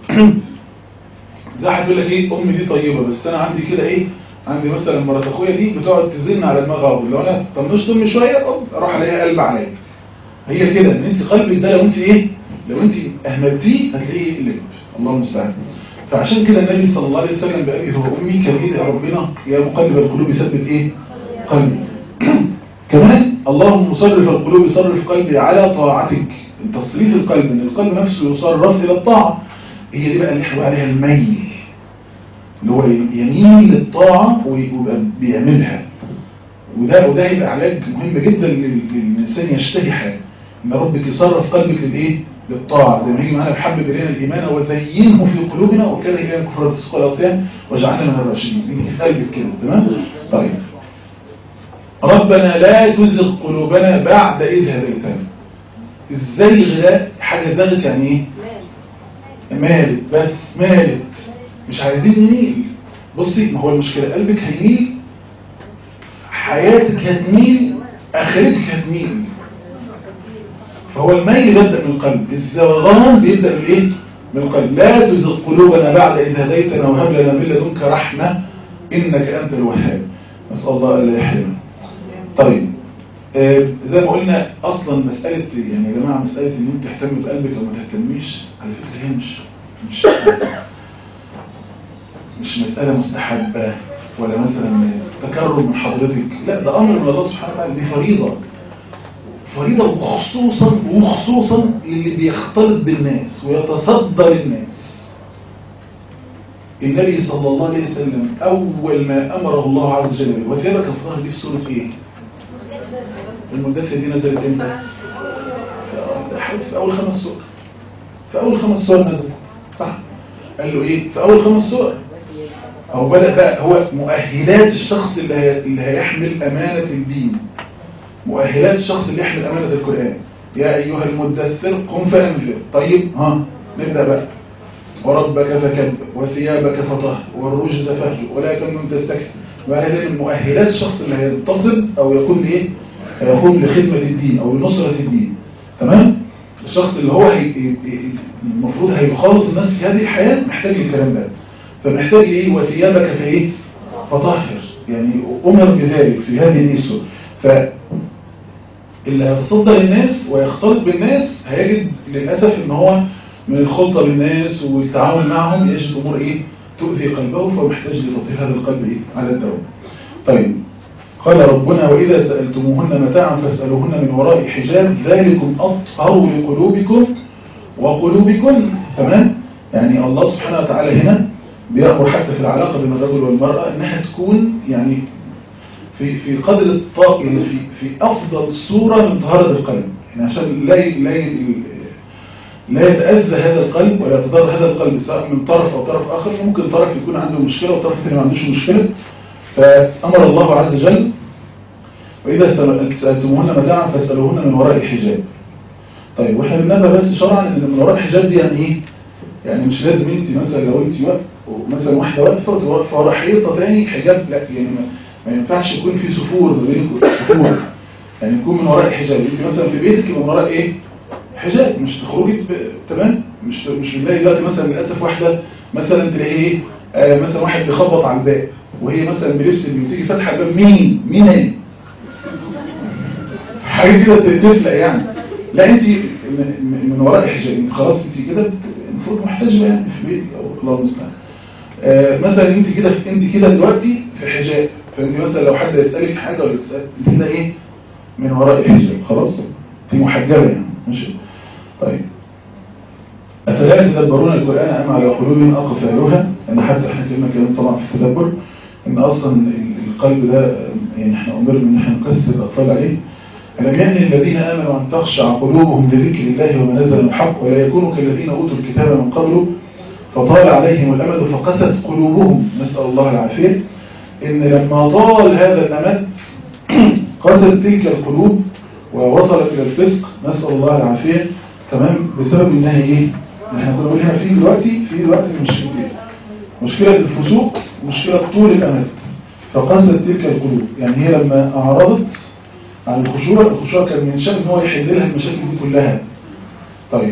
زي حد يقول لك ايه امي دي طيبه بس انا عندي كده ايه عندي مثلا مرات اخويا دي بتقعد تزن على دماغها أوي. لو انا طنشت امي شويه أوب، اروح الاقيها قلب عليا هي كده ان انت قلبك ده لو انت ايه لو انت اهملتيه هتلاقيه يقلب الله المستعان فعشان كده النبي صلى الله عليه وسلم بأبي هو أمي كان يدعي ربنا يا مقلب القلوب ثبت ايه قلبي كمان اللهم مصرف القلوب صرف قلبي على طاعتك تصريف القلب ان القلب نفسه يصرف الى الطاعه هي دي بقى اللي احنا بنقول عليها الميل اللي هو يميل للطاعه ويبقى بيعملها وده وده هيبقى علاج مهم جدا لل- للانسان يشتهي حاجه ان ربك يصرف قلبك للايه للطاعه زي ما هيجي معانا بحبب الينا الايمان وزينه في قلوبنا وكره الينا الكفر والفسوق والعصيان واجعلنا من الراشدين دي في قلبك كده تمام طيب ربنا لا تزغ قلوبنا بعد إذ هديتنا الزيغ ده حاجة زغت يعني ايه مالت بس مالت مش عايزين نميل بصي ما هو المشكلة قلبك هيميل حياتك هتميل اخرتك هتميل فهو الميل يبدأ من القلب الزغان بيبدأ من ايه من القلب لا تزغ قلوبنا بعد إذ هديتنا وهب لنا من لدنك رحمة إنك أنت الوهاب نسأل الله ألا يحرمنا طيب آه، زي ما قلنا اصلا مساله يعني يا جماعه مساله ان انت تهتم بقلبك او ما تهتميش على فكره هي مش مش مش مساله مستحبه ولا مثلا تكرم من حضرتك لا ده امر من الله سبحانه وتعالى دي فريضه فريضه وخصوصا وخصوصا للي بيختلط بالناس ويتصدى للناس النبي صلى الله عليه وسلم اول ما امره الله عز وجل وثيابك الفطار دي في سوره ايه المدثر دي نزلت امتى في- في اول خمس سور في اول خمس سور نزلت صح قال له ايه في اول خمس سور او بدأ بقى هو مؤهلات الشخص اللي, هي اللي هيحمل امانة الدين مؤهلات الشخص اللي يحمل امانة القرآن يا ايها المدثر قم فانذر طيب ها نبدأ بقى وربك فكبر وثيابك فطهر والرجز فهجر ولا تمنن تستكثر وهذا من مؤهلات الشخص اللي هيتصل او يقوم لايه هيقوم لخدمة الدين او لنصرة الدين تمام الشخص اللي هو هي... المفروض هيخالط الناس في هذه الحياة محتاج الكلام ده فمحتاج ايه وثيابك في ايه فطهر يعني امر بذلك في هذه السورة ف اللي هيتصدى للناس ويختلط بالناس هيجد للأسف ان هو من الخلطة بالناس والتعامل معهم يجد امور ايه تؤذي قلبه فمحتاج لتطهير هذا القلب ايه على الدوام طيب قال ربنا وإذا سألتموهن متاعا فاسألوهن من وراء حجاب ذلكم أطهر لقلوبكم وقلوبكم تمام يعني الله سبحانه وتعالى هنا بيأمر حتى في العلاقة بين الرجل والمرأة انها تكون يعني في في قدر الطاقة يعني في في افضل صورة من طهارة القلب يعني عشان لا ي- لا ي- لا يتأذى هذا القلب ولا يتضرر هذا القلب سواء من طرف او طرف اخر ممكن طرف يكون عنده مشكلة وطرف ثاني ما عندوش مشكلة فأمر الله عز وجل وإذا سأل- سألتموهن متاعا فاسألوهن من وراء الحجاب طيب واحنا بننبه بس شرعا ان من وراء الحجاب دي يعني ايه يعني مش لازم انت مثلا لو انت واقفه مثلا واحده واقفه وتبقى واقفه ورا حيطه تاني حجاب لا يعني ما, ما ينفعش يكون في سفور ما بينكم سفور يعني يكون من وراء الحجاب انت مثلا في بيتك يبقى من وراء ايه حجاب مش تخرجي ب... تمام مش مش بنلاقي دلوقتي مثلا للاسف واحده مثلا تلاقي ايه آه مثلا واحد بيخبط على الباب وهي مثلا بلبس اللي بتيجي فاتحه الباب مين مين هي حاجه كده تفلق يعني لا انت من من وراء حجاب انت خلاص انت كده بت- المفروض محتجبه يعني في بيتك او الله المستعان آه، مثلا انت كده انت كده دلوقتي في حجاب فانت مثلا لو حد يسالك حاجه ولا تسال انت كده ايه من وراء الحجاب خلاص انت محجبه يعني ماشي طيب افلا يتدبرون القران ام على قلوب اقفالها ان حتى احنا كلمه كلام طبعا في التدبر ان اصلا ال- القلب ده يعني احنا امرنا ان احنا نكسر الاطفال عليه ألم يأن الذين آمنوا أن تخشع قلوبهم لذكر الله وما نزل من الحق ولا يكونوا كالذين أوتوا الكتاب من قبله فطال عليهم الأمد فقست قلوبهم نسأل الله العافية إن لما طال هذا الأمد قست تلك القلوب ووصلت إلى الفسق نسأل الله العافية تمام بسبب إنها إيه؟ احنا كنا بنقول هنا في دلوقتي في دلوقتي مشكلتين مشكلة الفسوق ومشكلة طول الأمد فقست تلك القلوب يعني هي لما أعرضت عن الخشوع الخشوع كان من شأن ان هو يحل لها المشاكل دي كلها طيب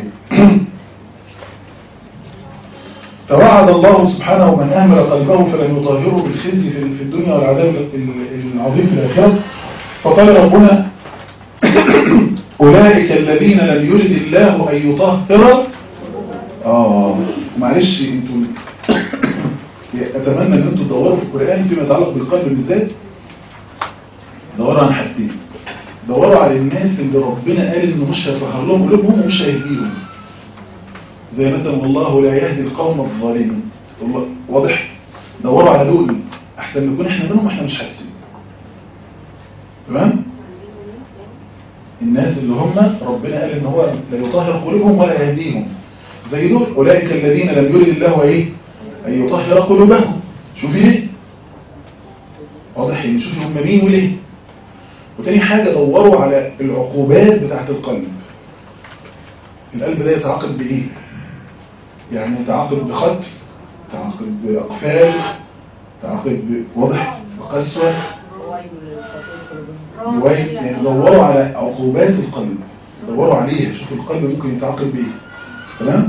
فوعد الله سبحانه من أهمل قلبه فلن يطهره بالخزي في في الدنيا والعذاب ال- العظيم في الآخرة فقال ربنا أولئك الذين لم يرد الله أن يطهر آه معلش انتوا أتمنى أن انتوا تدوروا في القرآن فيما يتعلق بالقلب بالذات دوروا عن حاجتين دوروا على الناس اللي ربنا قال انه مش هيطهر لهم قلوبهم ومش هيهديهم زي مثلا والله لا يهدي القوم الظالمين والله واضح دوروا على دول احسن نكون احنا منهم احنا مش حاسين تمام الناس اللي هم ربنا قال ان هو لا يطهر قلوبهم ولا يهديهم زي دول اولئك الذين لم يرد الله ايه ان يطهر قلوبهم شوفي ليه واضح يعني شوفي هم مين وليه وتاني حاجة دوروا على العقوبات بتاعت القلب القلب ده يتعاقب بإيه؟ يعني يتعاقب بخطف يتعاقب بأقفال يتعاقب ب- واضح بقسوة بويل يعني دوروا على عقوبات القلب دوروا عليها شوفوا القلب ممكن يتعاقب بإيه تمام؟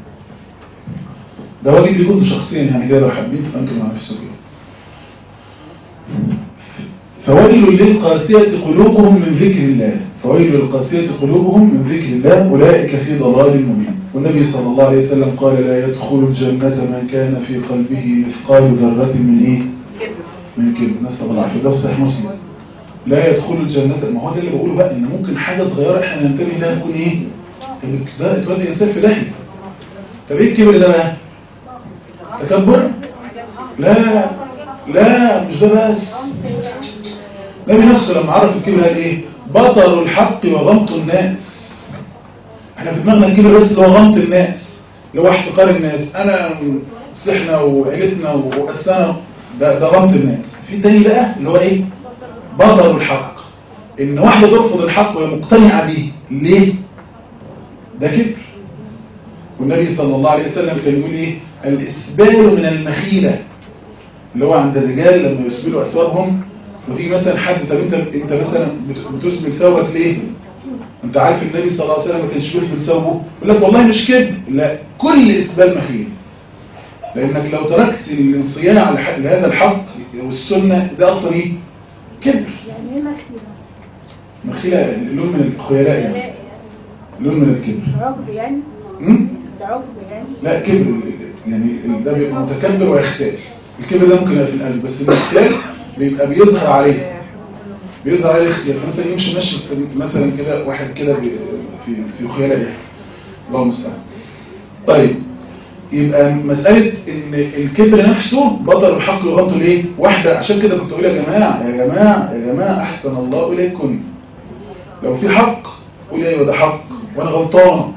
ده واجب لكم شخصيا يعني كده لو حابين تبقى انتوا مع نفسكم فويل للقاسية قلوبهم من ذكر الله فويل للقاسية قلوبهم من ذكر الله أولئك في ضلال مبين والنبي صلى الله عليه وسلم قال لا يدخل الجنة من كان في قلبه مثقال ذرة من إيه؟ من كبر نسأل الله العافية ده صحيح مسلم لا يدخل الجنة ما هو ده اللي بقوله بقى إن ممكن حاجة صغيرة إحنا ننتبه لها تكون إيه؟ ده تودي الإنسان في داهية طب إيه الكبر ده بقى؟ تكبر؟ لا لا مش ده بس النبي نفسه لما عرف الكبر قال ايه بطل الحق وغمط الناس احنا في دماغنا الكبر بس اللي هو غمط الناس اللي هو احتقار الناس انا صحنا وعيلتنا وقسنا ده, ده غمط الناس في تاني بقى اللي هو ايه بطل الحق ان واحدة ترفض الحق وهي مقتنعة بيه ليه ده كبر والنبي صلى الله عليه وسلم كان يقول ايه الاسبال من المخيلة اللي هو عند الرجال لما يسبلوا اثوابهم وتيجي مثلا حد طب انت انت مثلا بت- بتسبل ثوبك ليه انت عارف النبي صلى الله عليه وسلم ما كانش بيسبل ثوبه يقول لك والله مش كده لا كل اسبال مخيل لانك لو تركت الانصياع لح- لهذا الحق والسنه ده اصلا ايه كبر
يعني ايه مخيلة؟
مخيله لون من الخيلاء يعني لون من الكبر
عقب يعني
م?
ده عقب يعني
لا كبر يعني ده بيبقى متكبر ويختال الكبر ده ممكن يبقى في القلب بس الاختيار بيبقى بيظهر عليه بيظهر عليه الاختيار فمثلا يمشي ماشي في- مثلا كده واحد كده بي- في في خيلاء يعني الله المستعان طيب يبقى مسألة ان الكبر نفسه بطل الحق وغلطه ليه واحدة عشان كده كنت اقول يا جماعة يا جماعة يا جماعة احسن الله اليكم لو في حق قول ايوه ده حق وانا غلطان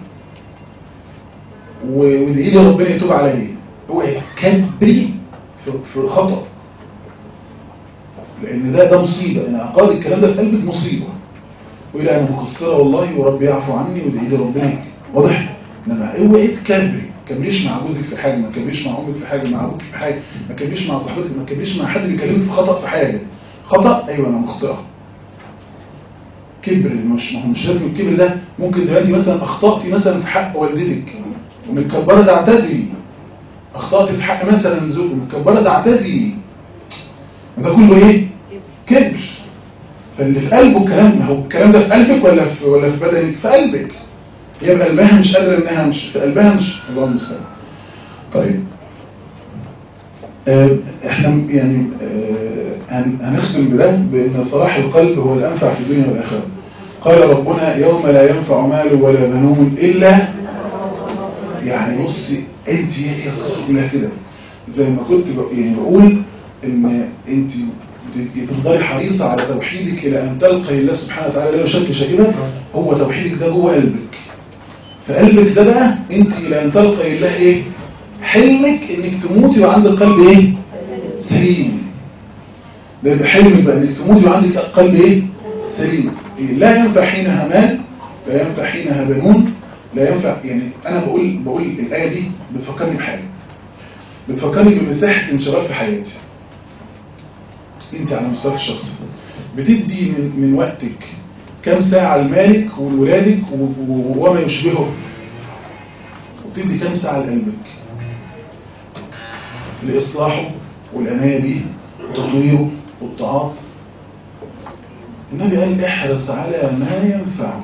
و- وادعي لي ربنا يتوب عليا هو كبري في في خطأ لان ده ده مصيبة ان عقاد الكلام ده في قلبك مصيبة ويقول انا مقصرة والله وربي يعفو عني وادعي لي ربنا واضح انما اوعي تكبري ما تكبريش مع جوزك في حاجه ما تكبريش مع امك في حاجه مع ابوك في حاجه ما تكبريش مع صاحبتك ما تكبريش مع حد بيكلمك في خطأ في حاجه خطأ ايوه انا مخطئه كبر مش ما هو مش لازم الكبر ده ممكن تبقى انت مثلا اخطأتي مثلا في حق والدتك ومتكبره تعتذري اخطأتي في حق مثلا زوج ومتكبره تعتذري ده كله ايه كبر فاللي في قلبه الكلام ما هو الكلام ده في قلبك ولا في ولا في بدنك في قلبك يبقى قلبها مش قادره انها مش في قلبها مش الله المستعان طيب آه، احنا يعني آه، هن- هنختم بده بان صلاح القلب هو الانفع في الدنيا والاخره قال ربنا يوم لا ينفع مال ولا بنون الا يعني بصي انت هي القصه كلها كده زي ما كنت ب- يعني بقول ان انت بتبقي تفضلي حريصه على توحيدك الى ان تلقي الله سبحانه وتعالى لا شك شائبه هو توحيدك ده جوه قلبك فقلبك ده بقى انت الى ان تلقي الله ايه حلمك انك تموتي وعندك قلب ايه سليم ده يبقى حلمك بقى انك تموتي وعندك قلب ايه سليم إيه؟ لا ينفع حينها مال لا ينفع حينها بنون لا ينفع يعني انا بقول بقول الايه دي بتفكرني بحاجه بتفكرني بمساحه انشغال في حياتي انت على مستواك الشخصي بتدي من من وقتك كم ساعة لمالك ولولادك و- و- وما يشبهه وبتدي كم ساعة لقلبك لإصلاحه والعناية بيه وتطويره والطاعات النبي قال احرص على ما ينفعك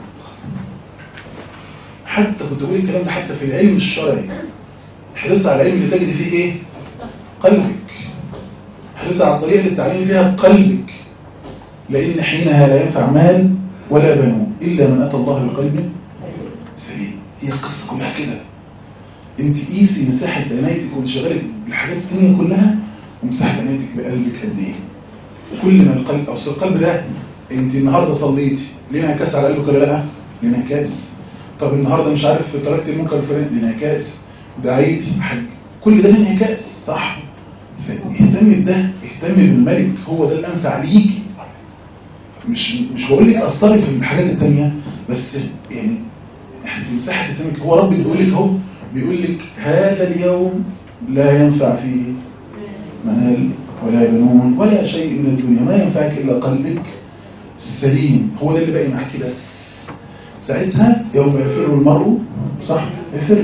حتى كنت بقول الكلام ده حتى في العلم الشرعي احرص على العلم اللي تجد فيه ايه قلبك احرص على الطريقة اللي تتعلمي فيها بقلبك لأن حينها لا ينفع مال ولا بنون إلا من أتى الله بقلب سليم هي القصة كلها كده انت قيسي مساحة عنايتك وانشغالك بالحاجات التانية كلها ومساحة عنايتك بقلبك قد ايه كل ما القلب أصل القلب ده انت النهاردة صليتي ليه انعكاس على قلبك ولا لا؟ ليه انعكاس طب النهاردة مش عارف تركت المنكر الفلاني ليه انعكاس دعيتي حاجة كل ده ليه انعكاس صح فاهتمي بده اهتمي بالملك هو ده الأنفع ليكي مش مش بقول لك اثري في الحاجات التانية بس يعني احنا في مساحة التمك هو ربي بيقول لك اهو بيقول لك هذا اليوم لا ينفع فيه مال ولا بنون ولا شيء من الدنيا ما ينفعك إلا قلبك السليم هو ده اللي باقي معاكي بس ساعتها يوم يفر المرء صح يفر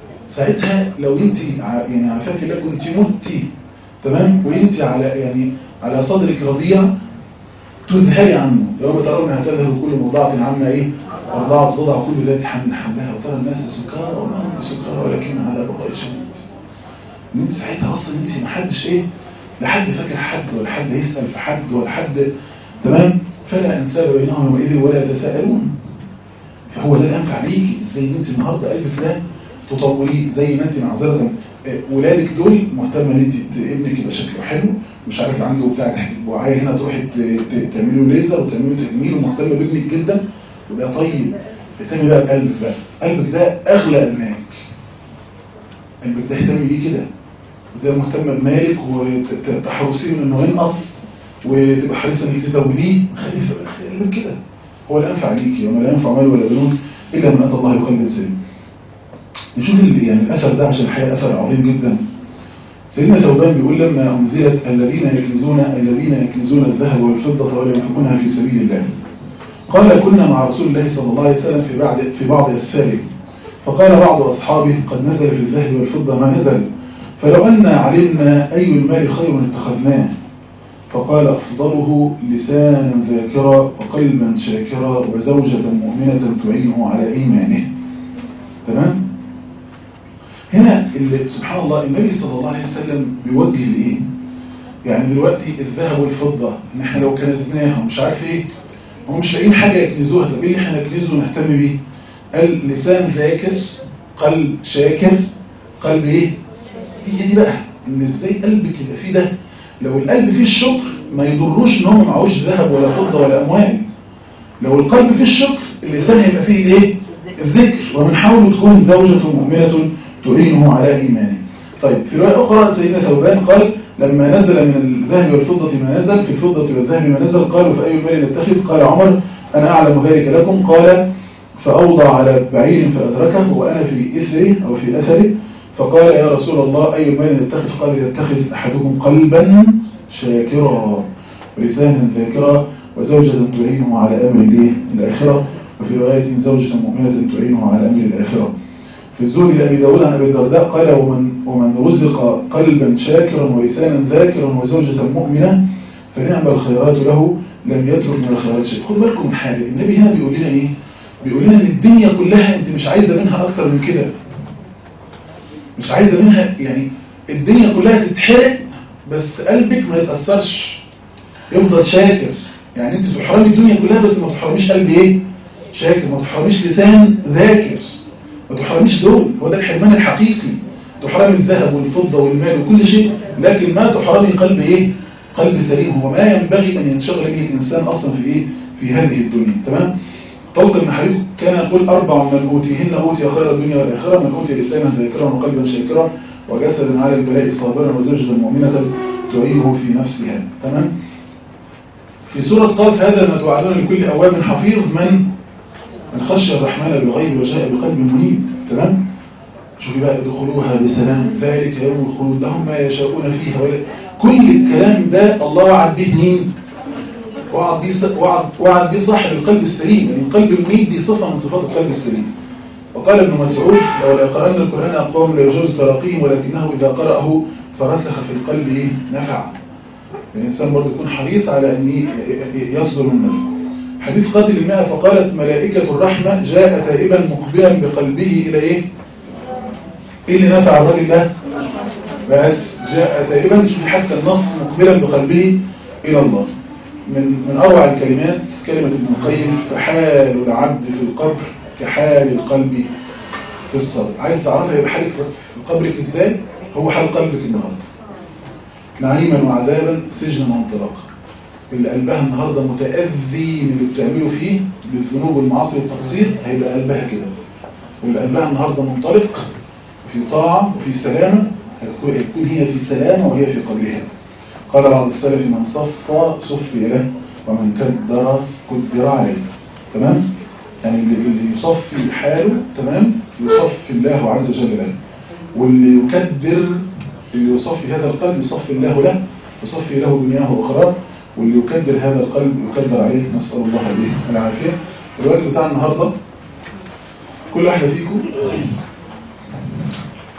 ساعتها لو انت ع- يعني عافاك الله كنت متي تمام وانت على يعني على صدرك رضيع تذهلي عنه يوم ترونها تذهل كل مرضعة عما ايه أرضعت تضع كل ذات حمل حملها وترى الناس سكارى وما هم سكارى ولكن عذاب الله شديد ان انت ساعتها اصلا انت ما حدش ايه لا حد فاكر حد ولا حد يسأل في حد ولا حد تمام فلا انساب بينهم يومئذ ولا يتساءلون فهو ده الانفع ليكي زي ان انت النهارده قلبك ده تطوريه زي ما انت معذره آه، ولادك دول مهتمه ان انت ت- ابنك يبقى شكله حلو مش عارف عنده بتاع تحت البوعيه هنا تروحي ت- ت- تعملي له ليزر وتعملي له تجميل ومهتمه بابنك جدا ويبقى طيب اهتمي بقى بقلبك بقى قلبك ده اغلى ابنائك قلبك ده اهتمي بيه كده زي ما مهتمه بمالك وتحرصيه من انه ينقص وتبقى حريصه انك تزوديه خليه في قلبك كده هو الانفع ليكي وما لا ينفع مال ولا بنون الا من اتى الله بقلب سليم نشوف ال- يعني الاثر ده عشان الحقيقه اثر عظيم جدا سيدنا ثوبان بيقول لما انزلت الذين يكنزون الذين يكنزون الذهب والفضه ولا ينفقونها في سبيل الله قال كنا مع رسول الله صلى الله عليه وسلم في بعض في بعض اسفاره فقال بعض اصحابه قد نزل في الذهب والفضه ما نزل فلو أن علمنا أي المال خير اتخذناه فقال أفضله لسانا ذاكرا وقلبا شاكرا وزوجة مؤمنة تعينه على إيمانه تمام؟ هنا اللي سبحان الله النبي صلى الله عليه وسلم بيوجه لإيه؟ يعني دلوقتي الذهب والفضة إن إحنا لو كنزناها ومش عارف إيه هم مش لاقيين حاجة يكنزوها طب إيه اللي إحنا نكنزه ونهتم بيه؟ قال لسان ذاكر قلب شاكر قلب إيه؟ هي دي بقى ان ازاي قلبك يبقى فيه ده لو القلب فيه الشكر ما يضروش ان هو معهوش ذهب ولا فضه ولا اموال لو القلب فيه الشكر اللسان هيبقى فيه ايه الذكر ومن حوله تكون زوجة مؤمنة تعينه على ايمانه طيب في رواية اخرى سيدنا ثوبان قال لما نزل من الذهب والفضة ما نزل في الفضة والذهب ما نزل قالوا فأي مال نتخذ قال عمر أنا أعلم ذلك لكم قال فأوضع على بعير فأدركه وأنا في إثره أو في أثره فقال يا رسول الله أي المال نتخذ قال يتخذ أحدكم قلبا شاكرا ولسانا ذاكرا وزوجة تعينه على أمر الايه الآخرة وفي رواية زوجة مؤمنة تعينه على أمر الآخرة في الزهد لأبي داود عن أبي الدرداء قال ومن, ومن رزق قلبا شاكرا ولسانا ذاكرا وزوجة مؤمنة فنعم الخيرات له لم يترك من الخيرات شيء خد بالكم من حاجة النبي هنا بيقول لنا إيه بيقول لنا إن الدنيا كلها أنت مش عايزة منها أكتر من كده مش عايزة منها يعني الدنيا كلها تتحرق بس قلبك ما يتأثرش يفضل شاكر يعني انت تحرمي الدنيا كلها بس ما تحرميش قلب ايه شاكر ما تحرميش لسان ذاكر ما تحرميش دول هو ده الحرمان الحقيقي تحرمي الذهب والفضة والمال وكل شيء لكن ما تحرمي قلب ايه قلب سليم هو ما ينبغي ان ينشغل به الانسان اصلا في ايه في هذه الدنيا تمام طلق بن حبيب كان يقول أربع من أوتيهن أوتي خير الدنيا والآخرة من أوتي لسانا ذاكرا وقلبا شاكرا وجسدا على البلاء صابرا وزوجة مؤمنة تعينه في نفسها تمام في سورة قاف هذا ما توعدون لكل أواب حفيظ من من خشي الرحمن بالغيب وجاء بقلب منيب تمام شوفي بقى ادخلوها بسلام ذلك يوم الخلود لهم ما يشاءون فيها ولا كل الكلام ده الله وعد به مين وعد به وعد وعد به صاحب القلب السليم يعني القلب المنيب دي صفة من صفات القلب السليم وقال ابن مسعود لو لا يقرأن القرآن أقوام لا يجوز تراقيهم ولكنه إذا قرأه فرسخ في القلب إيه؟ نفع الإنسان برضه يكون حريص على أن يصدر منه حديث قاتل الماء فقالت ملائكة الرحمة جاء تائبا مقبلا بقلبه إلى إيه؟ إيه اللي نفع الراجل ده؟ بس جاء تائبا شوف حتى النص مقبلا بقلبه إلى الله من من أروع الكلمات كلمة ابن القيم فحال العبد في القبر كحال القلب في الصدر عايز تعرفها يبقى حالك في قبرك ازاي هو حال قلبك النهارده نعيما وعذابا سجنا وانطلاقا اللي قلبها النهارده متأذي من اللي بتعمله فيه بالذنوب والمعاصي والتقصير هيبقى قلبها كده واللي قلبها النهارده منطلق في طاعة وفي سلامة هتكون هتكون هي في سلامة وهي في قبرها قال بعض السلف من صفى صفي له ومن كدر كدر عليه تمام يعني اللي, اللي يصفي حاله تمام يصفي الله عز وجل له واللي يكدر اللي يصفي هذا القلب يصفي الله له يصفي له دنياه واخراه واللي يكدر هذا القلب يكدر عليه نسأل الله به العافية الواجب بتاع النهاردة كل واحدة فيكم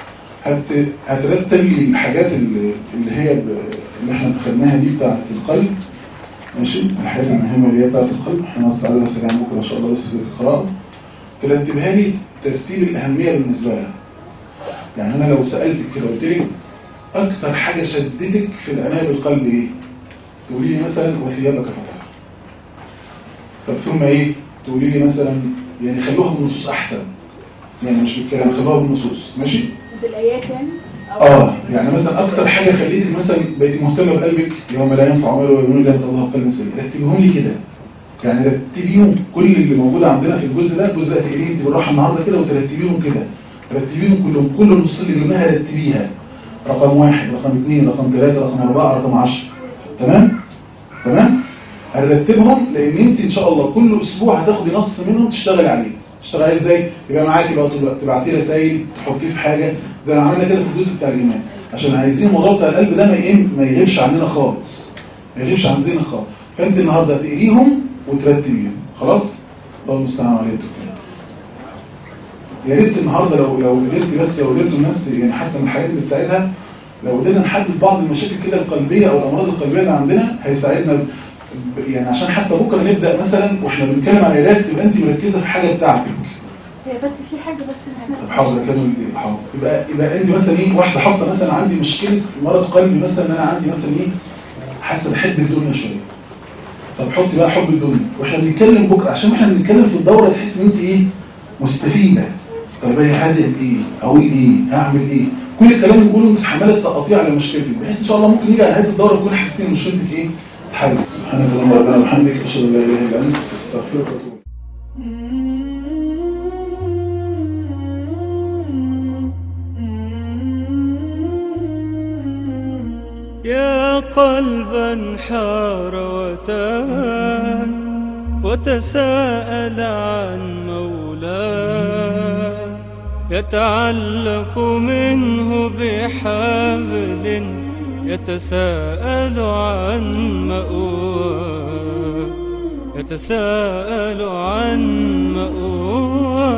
هت... هترتب لي الحاجات اللي, اللي هي ب... اللي احنا خدناها دي بتاعت القلب ماشي الحاجات المهمة اللي هي بتاعت القلب احنا هنستعرضها سريعا بكره ان شاء الله بس في القراءة ترتبها لي ترتيب الأهمية بالنسبة لها يعني أنا لو سألتك كده قلت لي أكتر حاجة شدتك في العناية بالقلب إيه؟ تقولي لي مثلا وثيابك فتح طب ثم إيه؟ تقولي لي مثلا يعني خلوها بالنصوص أحسن يعني مش بالكلام خلوها بالنصوص ماشي؟
بالآيات يعني أو
اه يعني مثلا اكتر حاجه خليتك مثلا بقيتي مهتمه بقلبك يوم لا ينفع عمل ولا يقول لك الله قلب سليم رتبيهم لي كده يعني رتبيهم كل اللي موجود عندنا في الجزء ده الجزء ده تقريبا انت بالراحه النهارده كده وترتبيهم كده رتبيهم كلهم كل النصوص اللي قلناها رتبيها رقم واحد رقم اثنين رقم ثلاثة رقم أربعة رقم عشرة تمام تمام هنرتبهم لان انت ان شاء الله كل اسبوع هتاخدي نص منهم تشتغلي عليه تشتغلي عليه ازاي يبقى معاكي بقى طول الوقت تبعتي رسائل تحطيه في حاجه زي ما عملنا كده في الجزء بتاع الايمان عشان عايزين الموضوع بتاع القلب ده ما يقم ما يغيبش عننا خالص ما يغيبش عن ذهننا خالص فانت النهارده هتقريهم وترتبيهم خلاص الله المستعان عليكم يا ريت النهارده لو لو قدرت بس لو قدرتوا الناس يعني حتى من الحاجات اللي تساعدها لو قدرنا نحدد بعض المشاكل كده القلبيه او الامراض القلبيه اللي عندنا هيساعدنا ب- يعني عشان حتى بكره نبدا مثلا واحنا بنتكلم عن العلاج تبقى انت مركزه في حاجه بتاعتك
هي بس في حاجة بس إن
طب
احنا
حاضر اكمل دي حاضر يبقى يبقى انت مثلا ايه واحده حاطه مثلا عندي مشكله مرض قلبي مثلا ان انا عندي مثلا ايه حاسه بحب الدنيا شويه طب حطي بقى حب الدنيا واحنا بنتكلم بكره عشان احنا بنتكلم في الدوره تحس ان انت ايه مستفيده طب هي هادئ ايه اقول ايه هعمل ايه كل الكلام اللي بنقوله متحمله تسقطيه على مشكلتك بحيث ان شاء الله ممكن نيجي على نهايه الدوره تكون حاسين ان مشكلتك ايه اتحلت سبحانك اللهم ربنا وبحمدك اشهد ان لا اله الا انت استغفرك واتوب
يا قلبا حار وتاه وتساءل عن مولاه يتعلق منه بحبل يتساءل عن مأواه يتساءل عن مأواه